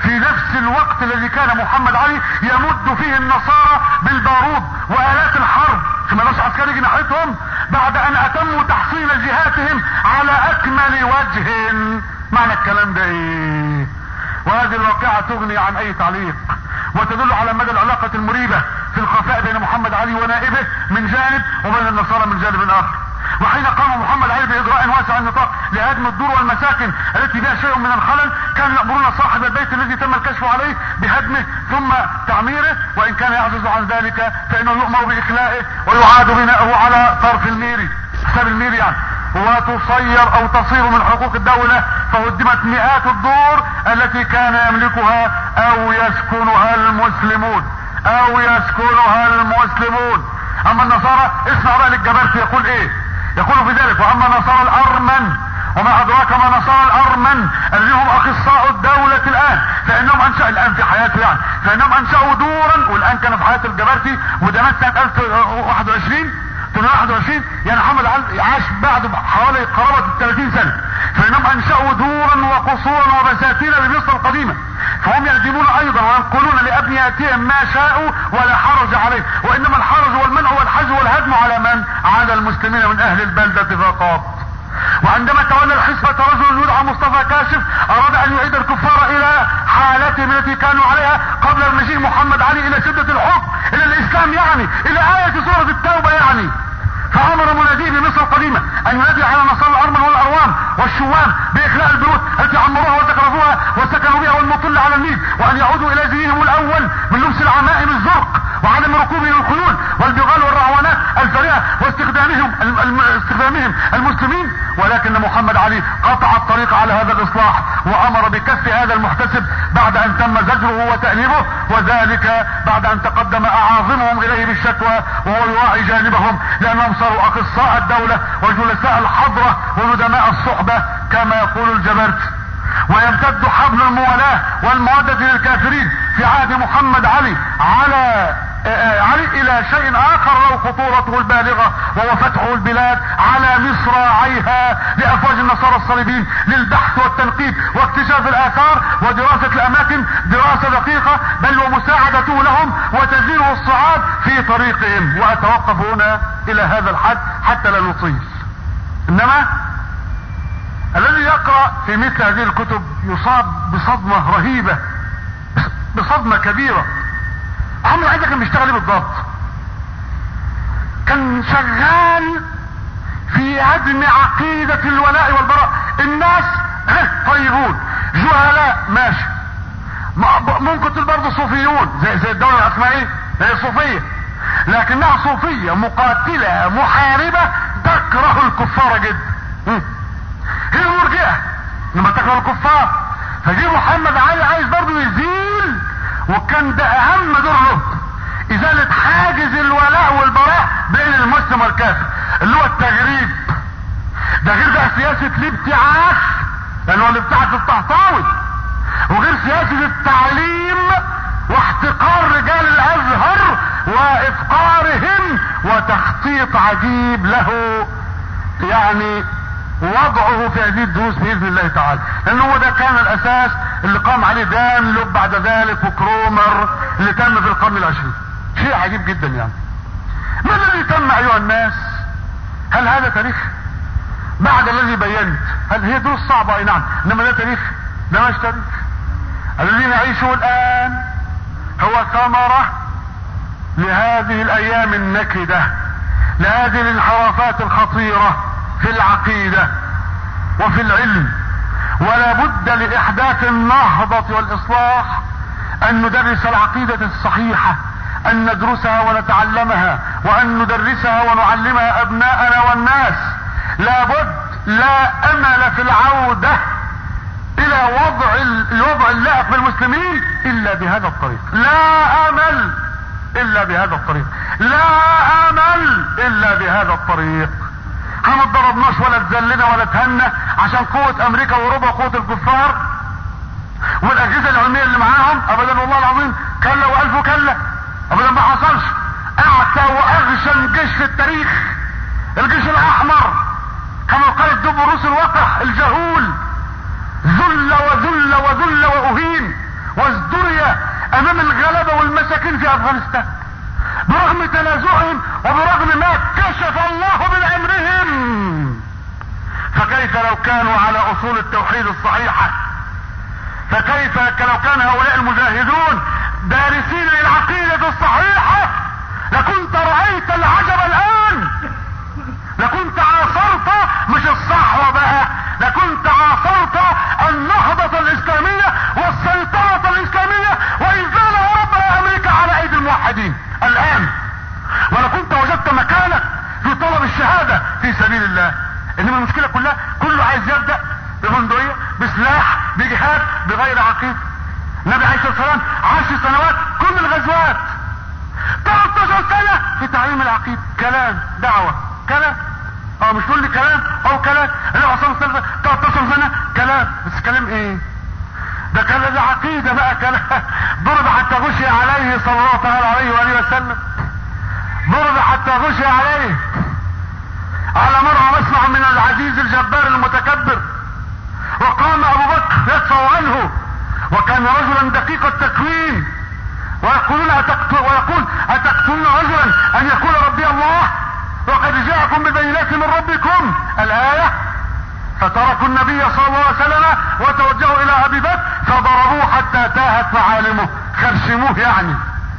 في نفس الوقت الذي كان محمد علي يمد فيه النصارى بالبارود والات الحرب في ملاش عسكري يجي ناحيتهم بعد ان اتموا تحصين جهاتهم على اكمل وجه معنى الكلام ده ايه وهذه الواقعة تغني عن اي تعليق وتدل على مدى العلاقة المريبة في الخفاء بين محمد علي ونائبه من جانب وبين النصارى من جانب اخر وحين قام محمد علي باجراء واسع النطاق لهدم الدور والمساكن التي فيها شيء من الخلل كانوا يامرون صاحب البيت الذي تم الكشف عليه بهدمه ثم تعميره وان كان يعجز عن ذلك فانه يؤمر باخلائه ويعاد بناءه على طرف الميري حساب الميري يعني وتصير او تصير من حقوق الدولة فهدمت مئات الدور التي كان يملكها او يسكنها المسلمون او يسكنها المسلمون اما النصارى اسمع بقى للجبرتي يقول ايه يقول في ذلك واما نصارى الارمن وما ادراك ما نصارى الارمن الذين هم اخصاء الدولة الان فانهم انشأ الان في حياته يعني فانهم انشأوا دورا والان كان في حياة الجبرتي وده مات سنة 1021 21 يعني محمد علي عاش بعد حوالي قرابة 30 سنة فانهم انشأوا دورا وقصورا وبساتين بمصر القديمة فهم يهدمون ايضا وينقلون لابنياتهم ما شاءوا ولا حرج عليه وانما الحرج والمنع والحجر والهدم على من على المسلمين من اهل البلدة فقط وعندما تولى الحسبة رجل يدعى مصطفى كاشف اراد ان يعيد الكفار الى حالتهم التي كانوا عليها قبل المجيء محمد علي الى شدة الحكم الى الاسلام يعني الى آية سورة التوبة يعني فامر مناديه بمصر القديمة ان ينادي على نصارى الارمن والاروام والشوام باخلاء البيوت التي عمروها وزخرفوها وسكنوا بها والمطل على النيل وان يعودوا الى دينهم الاول من لبس العمائم الزرق وعدم ركوبهم الخيول والبغال والرعوانات الفريئة واستخدامهم استخدامهم المسلمين ولكن محمد علي قطع الطريق على هذا الاصلاح وامر بكف هذا المحتسب بعد ان تم زجره وتأنيبه وذلك بعد ان تقدم اعاظمهم اليه بالشكوى وهو يراعي جانبهم لانهم صاروا اخصاء الدولة وجلساء الحضرة وندماء الصحبة كما يقول الجبرت ويمتد حبل الموالاة والمودة للكافرين في عهد محمد علي على علي الى شيء اخر له خطورته البالغة وهو فتح البلاد على مصراعيها لافواج النصارى الصليبيين للبحث والتنقيب واكتشاف الاثار ودراسة الاماكن دراسة دقيقة بل ومساعدته لهم وتزيينه الصعاب في طريقهم واتوقف هنا الى هذا الحد حتى لا نطيل انما الذي يقرأ في مثل هذه الكتب يصاب بصدمة رهيبة بصدمة كبيرة محمد عايز كان بيشتغل ايه بالضبط كان شغال في هدم عقيدة الولاء والبراء الناس طيبون جهلاء ماشي ممكن تقول برضه صوفيون زي زي الدولة العثمانية هي صوفية لكنها صوفية مقاتلة محاربة تكره الكفار جدا هي المرجئة لما تكره الكفار فجي محمد علي عايز برضه يزيل وكان ده اهم دور له ازالة حاجز الولاء والبراء بين المسلم والكافر اللي هو التغريب ده غير بقى سياسة الابتعاث لان هو الابتعاث الطهطاوي وغير سياسة التعليم واحتقار رجال الازهر وافقارهم وتخطيط عجيب له يعني وضعه في هذه الدروس باذن الله تعالى لان هو ده كان الاساس اللي قام عليه دانلوب بعد ذلك وكرومر اللي تم في القرن العشرين شيء عجيب جدا يعني ما الذي تم ايها الناس هل هذا تاريخ بعد الذي بينت هل هي دروس صعبة اي نعم انما ده تاريخ ده مش تاريخ الذي نعيشه الان هو ثمرة لهذه الايام النكدة لهذه الانحرافات الخطيرة في العقيدة وفي العلم ولا بد لاحداث النهضة والاصلاح ان ندرس العقيدة الصحيحة ان ندرسها ونتعلمها وان ندرسها ونعلمها ابناءنا والناس لابد لا امل في العودة الى وضع الوضع اللائق بالمسلمين الا بهذا الطريق لا امل الا بهذا الطريق لا امل الا بهذا الطريق احنا ما اتضربناش ولا اتذلنا ولا اتهنا عشان قوة امريكا واوروبا قوة الكفار والاجهزة العلمية اللي معاهم ابدا والله العظيم كلا والف كلا ابدا ما حصلش اعتى واغشم جيش في التاريخ الجيش الاحمر كما قال دب روس الوقح الجهول ذل وذل وذل واهين وازدري امام الغلبة والمساكين في افغانستان برغم تنازعهم وبرغم ما كشف الله من امرهم فكيف لو كانوا على اصول التوحيد الصحيحة فكيف لو كان هؤلاء المجاهدون دارسين للعقيدة الصحيحة لكنت رأيت العجب الان لكنت عاصرت مش الصحوة بقى لكنت عاصرت النهضة الاسلامية والسيطرة الاسلامية وانزال اوروبا امريكا على ايدي الموحدين الان ولكنت وجدت مكانك في طلب الشهادة في سبيل الله انما المشكلة كلها كله عايز يبدأ ببندقية بسلاح بجهاد بغير عقيدة النبي عليه الصلاة والسلام عشر سنوات كل الغزوات 13 سنة في تعليم العقيدة كلام دعوة كلام اه مش تقول لي كلام او كلام النبي عليه الصلاة والسلام 13 سنة كلام بس كلام ايه ده كلام عقيدة بقى كلام ضرب حتى غشي عليه صلى الله تعالى عليه وآله وسلم ضرب حتى غشي عليه على مرة مسمع من العزيز الجبار المتكبر وقام ابو بكر يدفع عنه وكان رجلا دقيق التكوين ويقولون أتقتل ويقول أتقتلون رجلا أن يقول ربي الله وقد جاءكم ببينات من ربكم الآية فتركوا النبي صلى الله عليه وسلم وتوجهوا إلى أبي بكر فضربوه حتى تاهت معالمه خرشموه يعني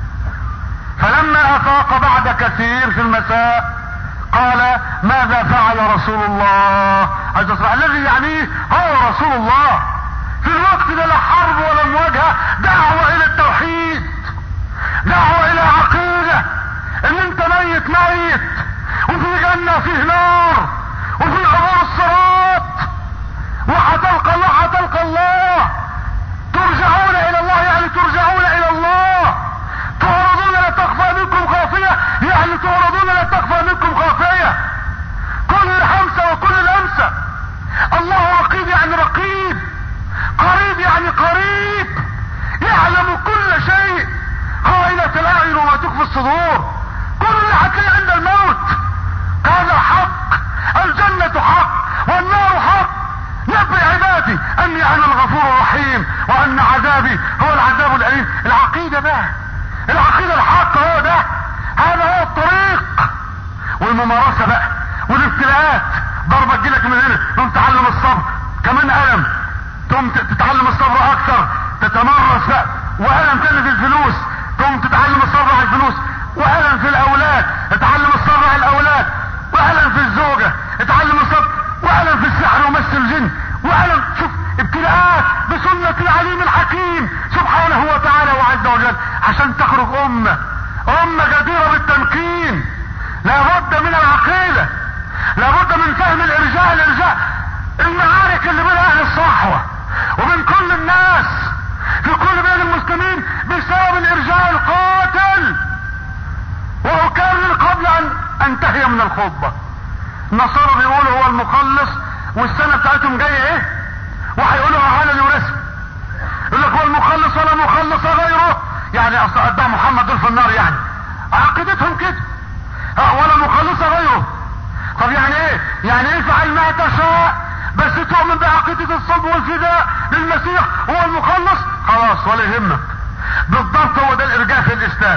فلما أفاق بعد كثير في المساء قال ماذا فعل رسول الله عز وجل الذي يعنيه هو رسول الله في الوقت ده لا حرب ولا مواجهة دعوة الى التوحيد دعوة الى عقيدة ان انت ميت ميت وفي جنة فيه نار وفي عبور الصراط وهتلقى الله هتلقى الله ترجعون الى الله يعني ترجعون الى الله تعرضون لا تخفى منكم خافية يعني تعرضون لا تخفى منكم خافية كل همسة وكل لمسة الله رقيب يعني رقيب قريب يعني قريب يعلم كل شيء خائنة الاعين وما تخفي الصدور كل اللي هتلاقيه عند الموت هذا حق الجنة حق والنار حق نبئ عبادي اني انا الغفور الرحيم وان عذابي هو العذاب الاليم العقيدة بقى العقيدة الحق هو ده هذا هو الطريق والممارسة بقى والابتلاءات ضربة تجيلك من هنا تقوم تعلم الصبر كمان ألم تقوم تتعلم الصبر أكثر تتمرس بقى وألم تاني في الفلوس تقوم تتعلم الصبر على الفلوس وألم في الأولاد تتعلم الصبر على الأولاد وألم في الزوجة تتعلم الصبر وألم في السحر ومس الجن وألم شوف ابتلاءات بسنة العليم الحكيم سبحانه وتعالى وعز وجل عشان تخرج أمة أمة جديرة بالتمكين لابد من العقيدة لابد من فهم الإرجاء الإرجاء المعارك اللي بين أهل الصحوة وبين كل الناس في كل بين المسلمين بسبب الإرجاء القاتل وأكرر قبل أن أنتهي من الخطبة النصارى بيقولوا هو المخلص والسنة بتاعتهم جاية إيه وهيقولوا علني ورسم يقول لك هو المخلص ولا مخلص غيره يعني اصل اتباع محمد دول في النار يعني عقيدتهم كده ولا مخلص غيره طب يعني ايه يعني ايه فعل ما تشاء بس تؤمن بعقيدة الصلب والفداء للمسيح هو المخلص خلاص ولا يهمك بالضبط هو ده الارجاء في الاسلام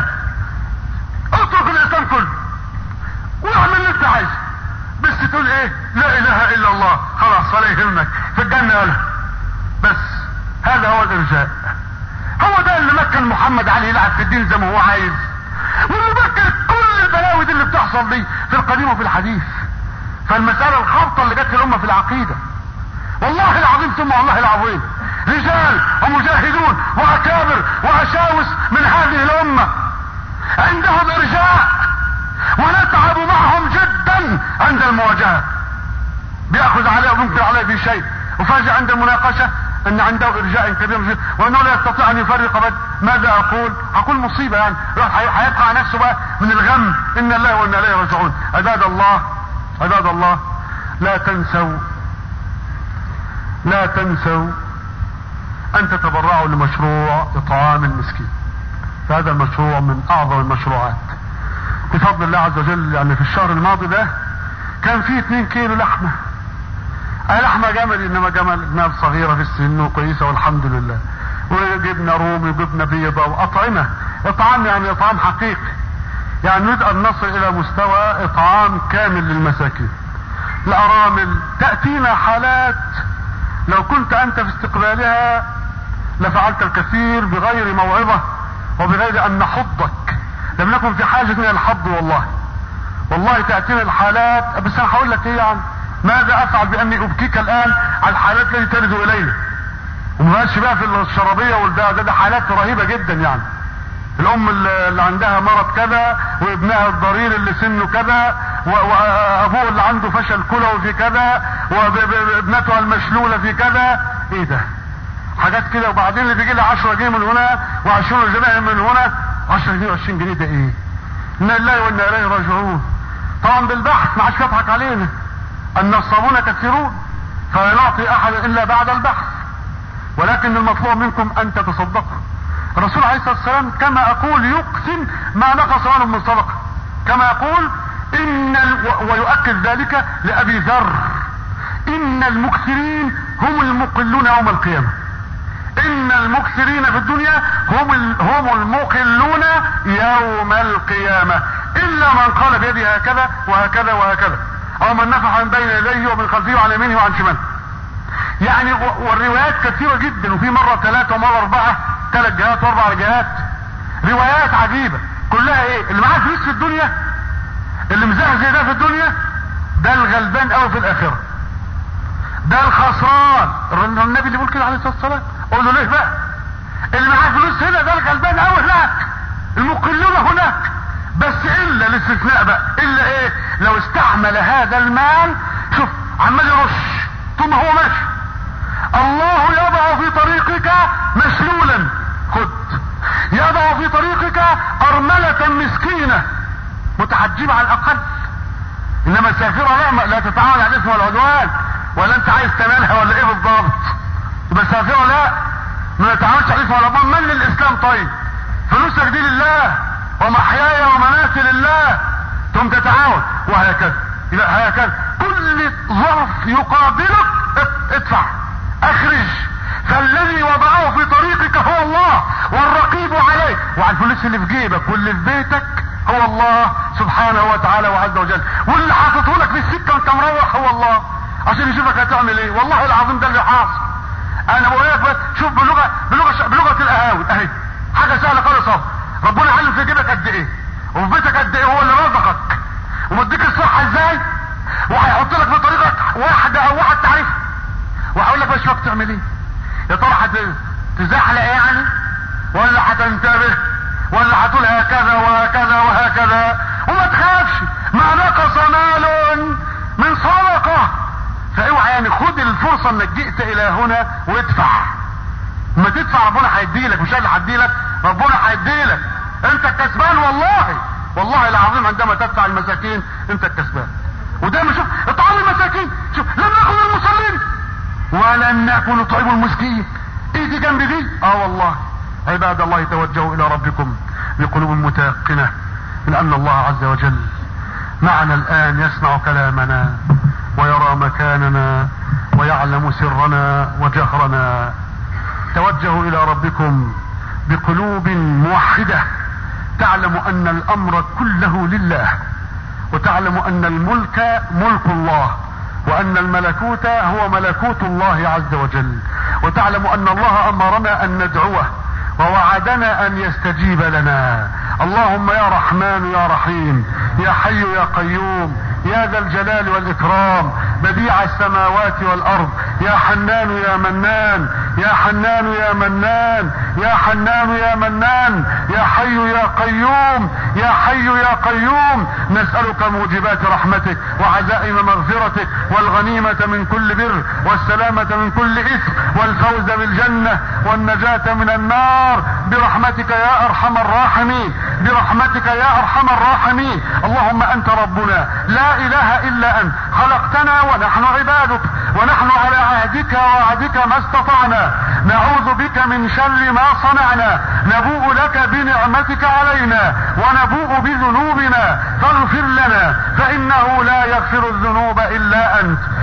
اترك الاسلام كله واعمل اللي انت عايزه بس تقول ايه لا اله الا الله خلاص ولا يهمك في الجنة ولا بس هذا هو الارجاء هو ده اللي مكن محمد علي يلعب في الدين زي ما هو عايز واللي مكن كل البلاوي دي اللي بتحصل دي في القديم وفي الحديث فالمسألة الخبطة اللي جت في الأمة في العقيدة والله العظيم ثم والله العظيم رجال ومجاهدون وأكابر وأشاوس من هذه الأمة عندهم إرجاء ونتعب معهم جدا عند المواجهة بيأخذ عليه وممكن عليه في شيء وفاجئ عند المناقشة ان عنده ارجاء كبير جدا وانه لا يستطيع ان يفرق بين ماذا اقول اقول مصيبة يعني هيبقى على نفسه بقى من الغم ان الله وانا اليه راجعون عباد الله عباد الله لا تنسوا لا تنسوا ان تتبرعوا لمشروع اطعام المسكين فهذا المشروع من اعظم المشروعات بفضل الله عز وجل يعني في الشهر الماضي ده كان فيه 2 كيلو لحمه لحمة جمل انما جمل جمال صغيرة في السن وكويسة والحمد لله وجبنه رومي وجبنه بيضه واطعمه اطعام يعني اطعام حقيقي يعني نريد ان نصل الى مستوى اطعام كامل للمساكين الارامل تاتينا حالات لو كنت انت في استقبالها لفعلت الكثير بغير موعظه وبغير ان نحضك لم نكن في حاجه الى الحض والله والله تاتينا الحالات بس انا هقول لك ايه يعني ماذا افعل باني ابكيك الان على الحالات التي ترد الينا وما بقى في الشرابيه والده ده, ده حالات رهيبه جدا يعني الام اللي عندها مرض كذا وابنها الضرير اللي سنه كذا وابوه اللي عنده فشل كلوي في كذا وابنتها المشلولة في كذا ايه ده حاجات كده وبعدين اللي بيجي لها 10 جنيه من هنا و20 جنيه من هنا 10 جنيه و20 جنيه ده ايه انا لله وانا اليه راجعون طبعا بالبحث ما عادش يضحك علينا النصابون كثيرون فلا نعطي احد الا بعد البحث ولكن المطلوب منكم ان تتصدقوا الرسول عليه الصلاه والسلام كما اقول يقسم ما نقص عنه من صدقه كما يقول ان ال... ويؤكد ذلك لابي ذر ان المكثرين هم المقلون يوم القيامه ان المكثرين في الدنيا هم ال... هم المقلون يوم القيامه الا من قال بيده هكذا وهكذا وهكذا او من نفح من بين يديه ومن خلفه وعن يمينه وعن شماله يعني والروايات كثيرة جدا وفي مرة ثلاثة ومرة أربعة ثلاث جهات وأربع جهات روايات عجيبة كلها إيه اللي معاه فلوس في الدنيا اللي مزهزه ده في الدنيا ده الغلبان قوي في الآخرة ده الخسران النبي اللي بيقول كده عليه الصلاة والسلام قول له ليه بقى اللي معاه فلوس هنا ده الغلبان قوي هناك المقلون هناك بس الا الاستثناء بقى الا ايه لو استعمل هذا المال شوف عمال يرش طول ما هو ماشي الله يضع في طريقك مسلولا خد يضع في طريقك ارملة مسكينة متحجبة على الاقل انما السافرة لا لا تتعامل على الاسم والعدوان ولا انت عايز تنالها ولا ايه بالضبط يبقى السافرة لا ما نتعاملش على الاسم والعدوان من للاسلام طيب فلوسك دي لله ومحياي ومماتي لله ثم تتعاون وهكذا يبقى هكذا كل ظرف يقابلك ادفع اخرج فالذي وضعه في طريقك هو الله والرقيب عليه وعلى الفلوس اللي في جيبك واللي في بيتك هو الله سبحانه وتعالى وعز وجل واللي حاططه لك في السكه وانت مروح هو الله عشان يشوفك هتعمل ايه والله العظيم ده اللي حاصل انا بقول لك شوف بلغه بلغه بلغه القهاوي اهي حاجه سهله خالص اهو ربنا علم في جيبك قد ايه وفي بيتك قد ايه هو اللي رزقك ومديك الصحه ازاي وهيحط لك في طريقك واحده او واحد تعرفه وهقول لك بس وقت تعمل ايه يا ترى هتزحلق يعني ولا هتنتبه ولا هتقول هكذا وهكذا وهكذا وما تخافش ما نقص مال من صدقه فاوعى يعني خد الفرصه انك جئت الى هنا وادفع ما تدفع ربنا هيديلك مش اللي هيديلك ربنا هيديلك انت الكسبان والله والله العظيم عندما تدفع المساكين انت الكسبان ودايما شوف اطعام المساكين شوف لم نكن المصلين ولن نكن نطعم المسكين ايه دي جنب دي اه والله عباد الله توجهوا الى ربكم بقلوب متيقنة من ان الله عز وجل معنا الان يسمع كلامنا ويرى مكاننا ويعلم سرنا وجهرنا توجهوا الى ربكم بقلوب موحدة تعلم ان الامر كله لله وتعلم ان الملك ملك الله وان الملكوت هو ملكوت الله عز وجل وتعلم ان الله امرنا ان ندعوه ووعدنا ان يستجيب لنا اللهم يا رحمن يا رحيم يا حي يا قيوم يا ذا الجلال والاكرام بديع السماوات والارض يا حنان يا منان يا حنان يا منان يا حنان يا منان يا حي يا قيوم يا حي يا قيوم نسألك موجبات رحمتك وعزائم مغفرتك والغنيمة من كل بر والسلامة من كل إثم والفوز بالجنة والنجاة من النار برحمتك يا أرحم الراحمين برحمتك يا أرحم الراحمين اللهم أنت ربنا لا إله إلا أنت خلقتنا ونحن عبادك ونحن على عهدك ووعدك ما استطعنا نعوذ بك من شر ما صنعنا نبوء لك بنعمتك علينا ونبوء بذنوبنا فاغفر لنا فإنه لا يغفر الذنوب إلا أنت اللهم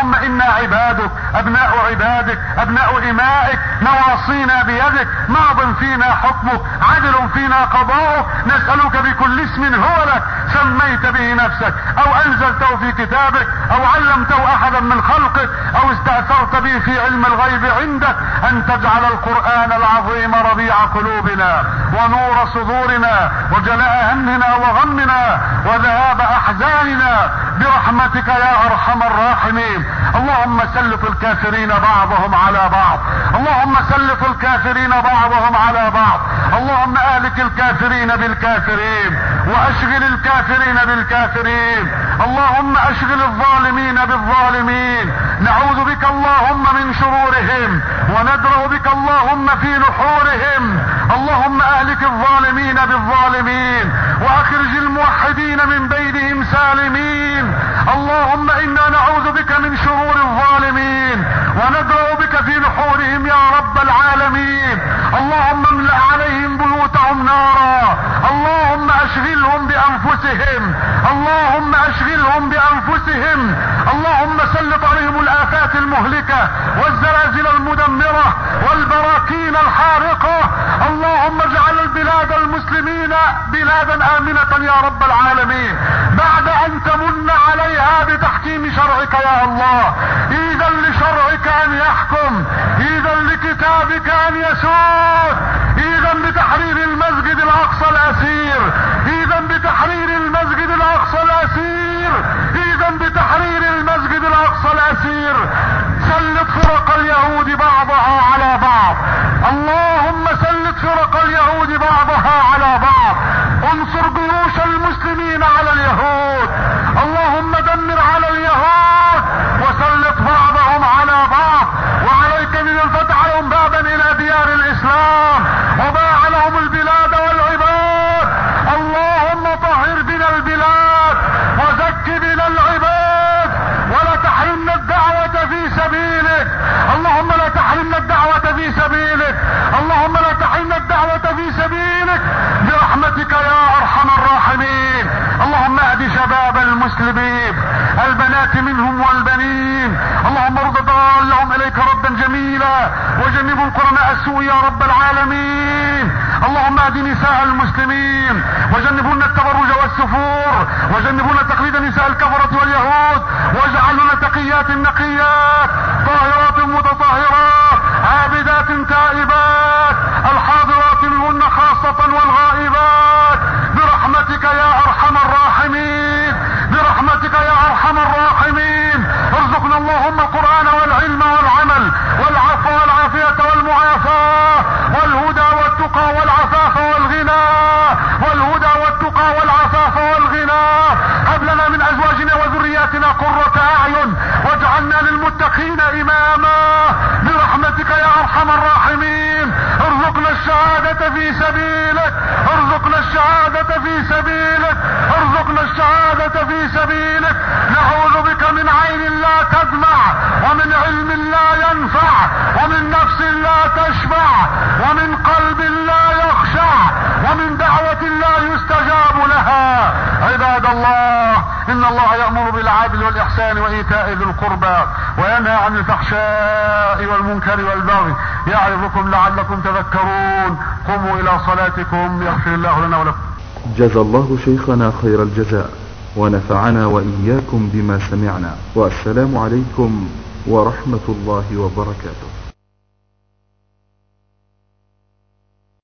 اللهم انا عبادك ابناء عبادك ابناء امائك نواصينا بيدك ماض فينا حكمك عدل فينا قضاؤك نسألك بكل اسم هو لك سميت به نفسك او انزلته في كتابك او علمته احدا من خلقك او استأثرت به في علم الغيب عندك ان تجعل القرآن العظيم ربيع قلوبنا ونور صدورنا وجلاء همنا وغمنا وذهاب احزاننا برحمتك يا ارحم الراحمين اللهم سلط الكافرين بعضهم على بعض اللهم سلط الكافرين بعضهم على بعض اللهم اهلك الكافرين بالكافرين واشغل الكافرين بالكافرين اللهم اشغل الظالمين بالظالمين نعوذ بك اللهم من شرورهم وندرأ بك اللهم في نحورهم اللهم اهلك الظالمين بالظالمين واخرج الموحدين من بينهم سالمين اللهم انا نعوذ بك من شرور الظالمين وندرأ بك في نحورهم يا رب العالمين اللهم املأ عليهم بيوتهم نارا اللهم اشغلهم بانفسهم اللهم اشغلهم بانفسهم اللهم سلط عليهم الافات المهلكة والزلازل المدمرة والبراكين الحارقة اللهم اجعل البلاد المسلمين بلادا امنة يا رب العالمين بعد ان تمن عليها بتحكيم شرعك يا الله اذا لشرعك ان يحكم اذا لكتابك ان يسود اذا بتحرير المسجد الاقصى الاسير اذا بتحرير المسجد الاقصى الاسير اذا بتحرير المسجد الاقصى الاسير سلط فرق اليهود بعضها على بعض اللهم سلط فرق اليهود بعضها على بعض انصر جيوش المسلمين على اليهود اللهم دمر على اليهود وسلط بعضهم على بعض وعليك بمن فتح لهم بابا الى ديار الاسلام وباع لهم البلاد والعباد اللهم طهر بنا البلاد وزك بنا العباد ولا تحرمنا الدعوة في سبيلك اللهم لا تحرمنا الدعوة في سبيلك اللهم لا تحرمنا الدعوة في سبيلك برحمتك يا ارحم الراحمين اللهم اهد شباب المسلمين البنات منهم والبنين اللهم ارد ضالهم اليك ردا جميلا وجنبهم قرناء السوء يا رب العالمين اللهم اهد نساء المسلمين وجنبهن التبرج والسفور وجنبهن تقليد نساء الكفرة واليهود واجعلنا تقيات نقيات طاهرات متطهرات عابدات تائبات الحاضرات منهن خاصة والغائبات برحمتك يا ارحم الراحمين برحمتك يا ارحم الراحمين ارزقنا اللهم القرآن والعلم والعمل والعفو والعافية والمعافاة والهدى والتقى والعفاف والغنى والهدى والتقى والعفاف والغنى هب لنا من ازواجنا وذرياتنا قرة اعين واجعلنا للمتقين اماما برحمتك يا ارحم الراحمين ارزقنا الشهادة في سبيلك ارزقنا الشهادة في سبيلك ارزقنا الشهادة في سبيلك نعوذ بك من عين لا تدمع ومن علم لا ينفع ومن نفس لا تشبع ومن قلب لا يخشع ومن دعوة لا يستجاب لها عباد الله ان الله يأمر بالعدل والاحسان وايتاء ذي القربى وينهى عن الفحشاء والمنكر والبغي يعظكم لعلكم تذكرون قوموا الى صلاتكم يغفر الله لنا ولكم جزى الله شيخنا خير الجزاء ونفعنا وإياكم بما سمعنا والسلام عليكم ورحمة الله وبركاته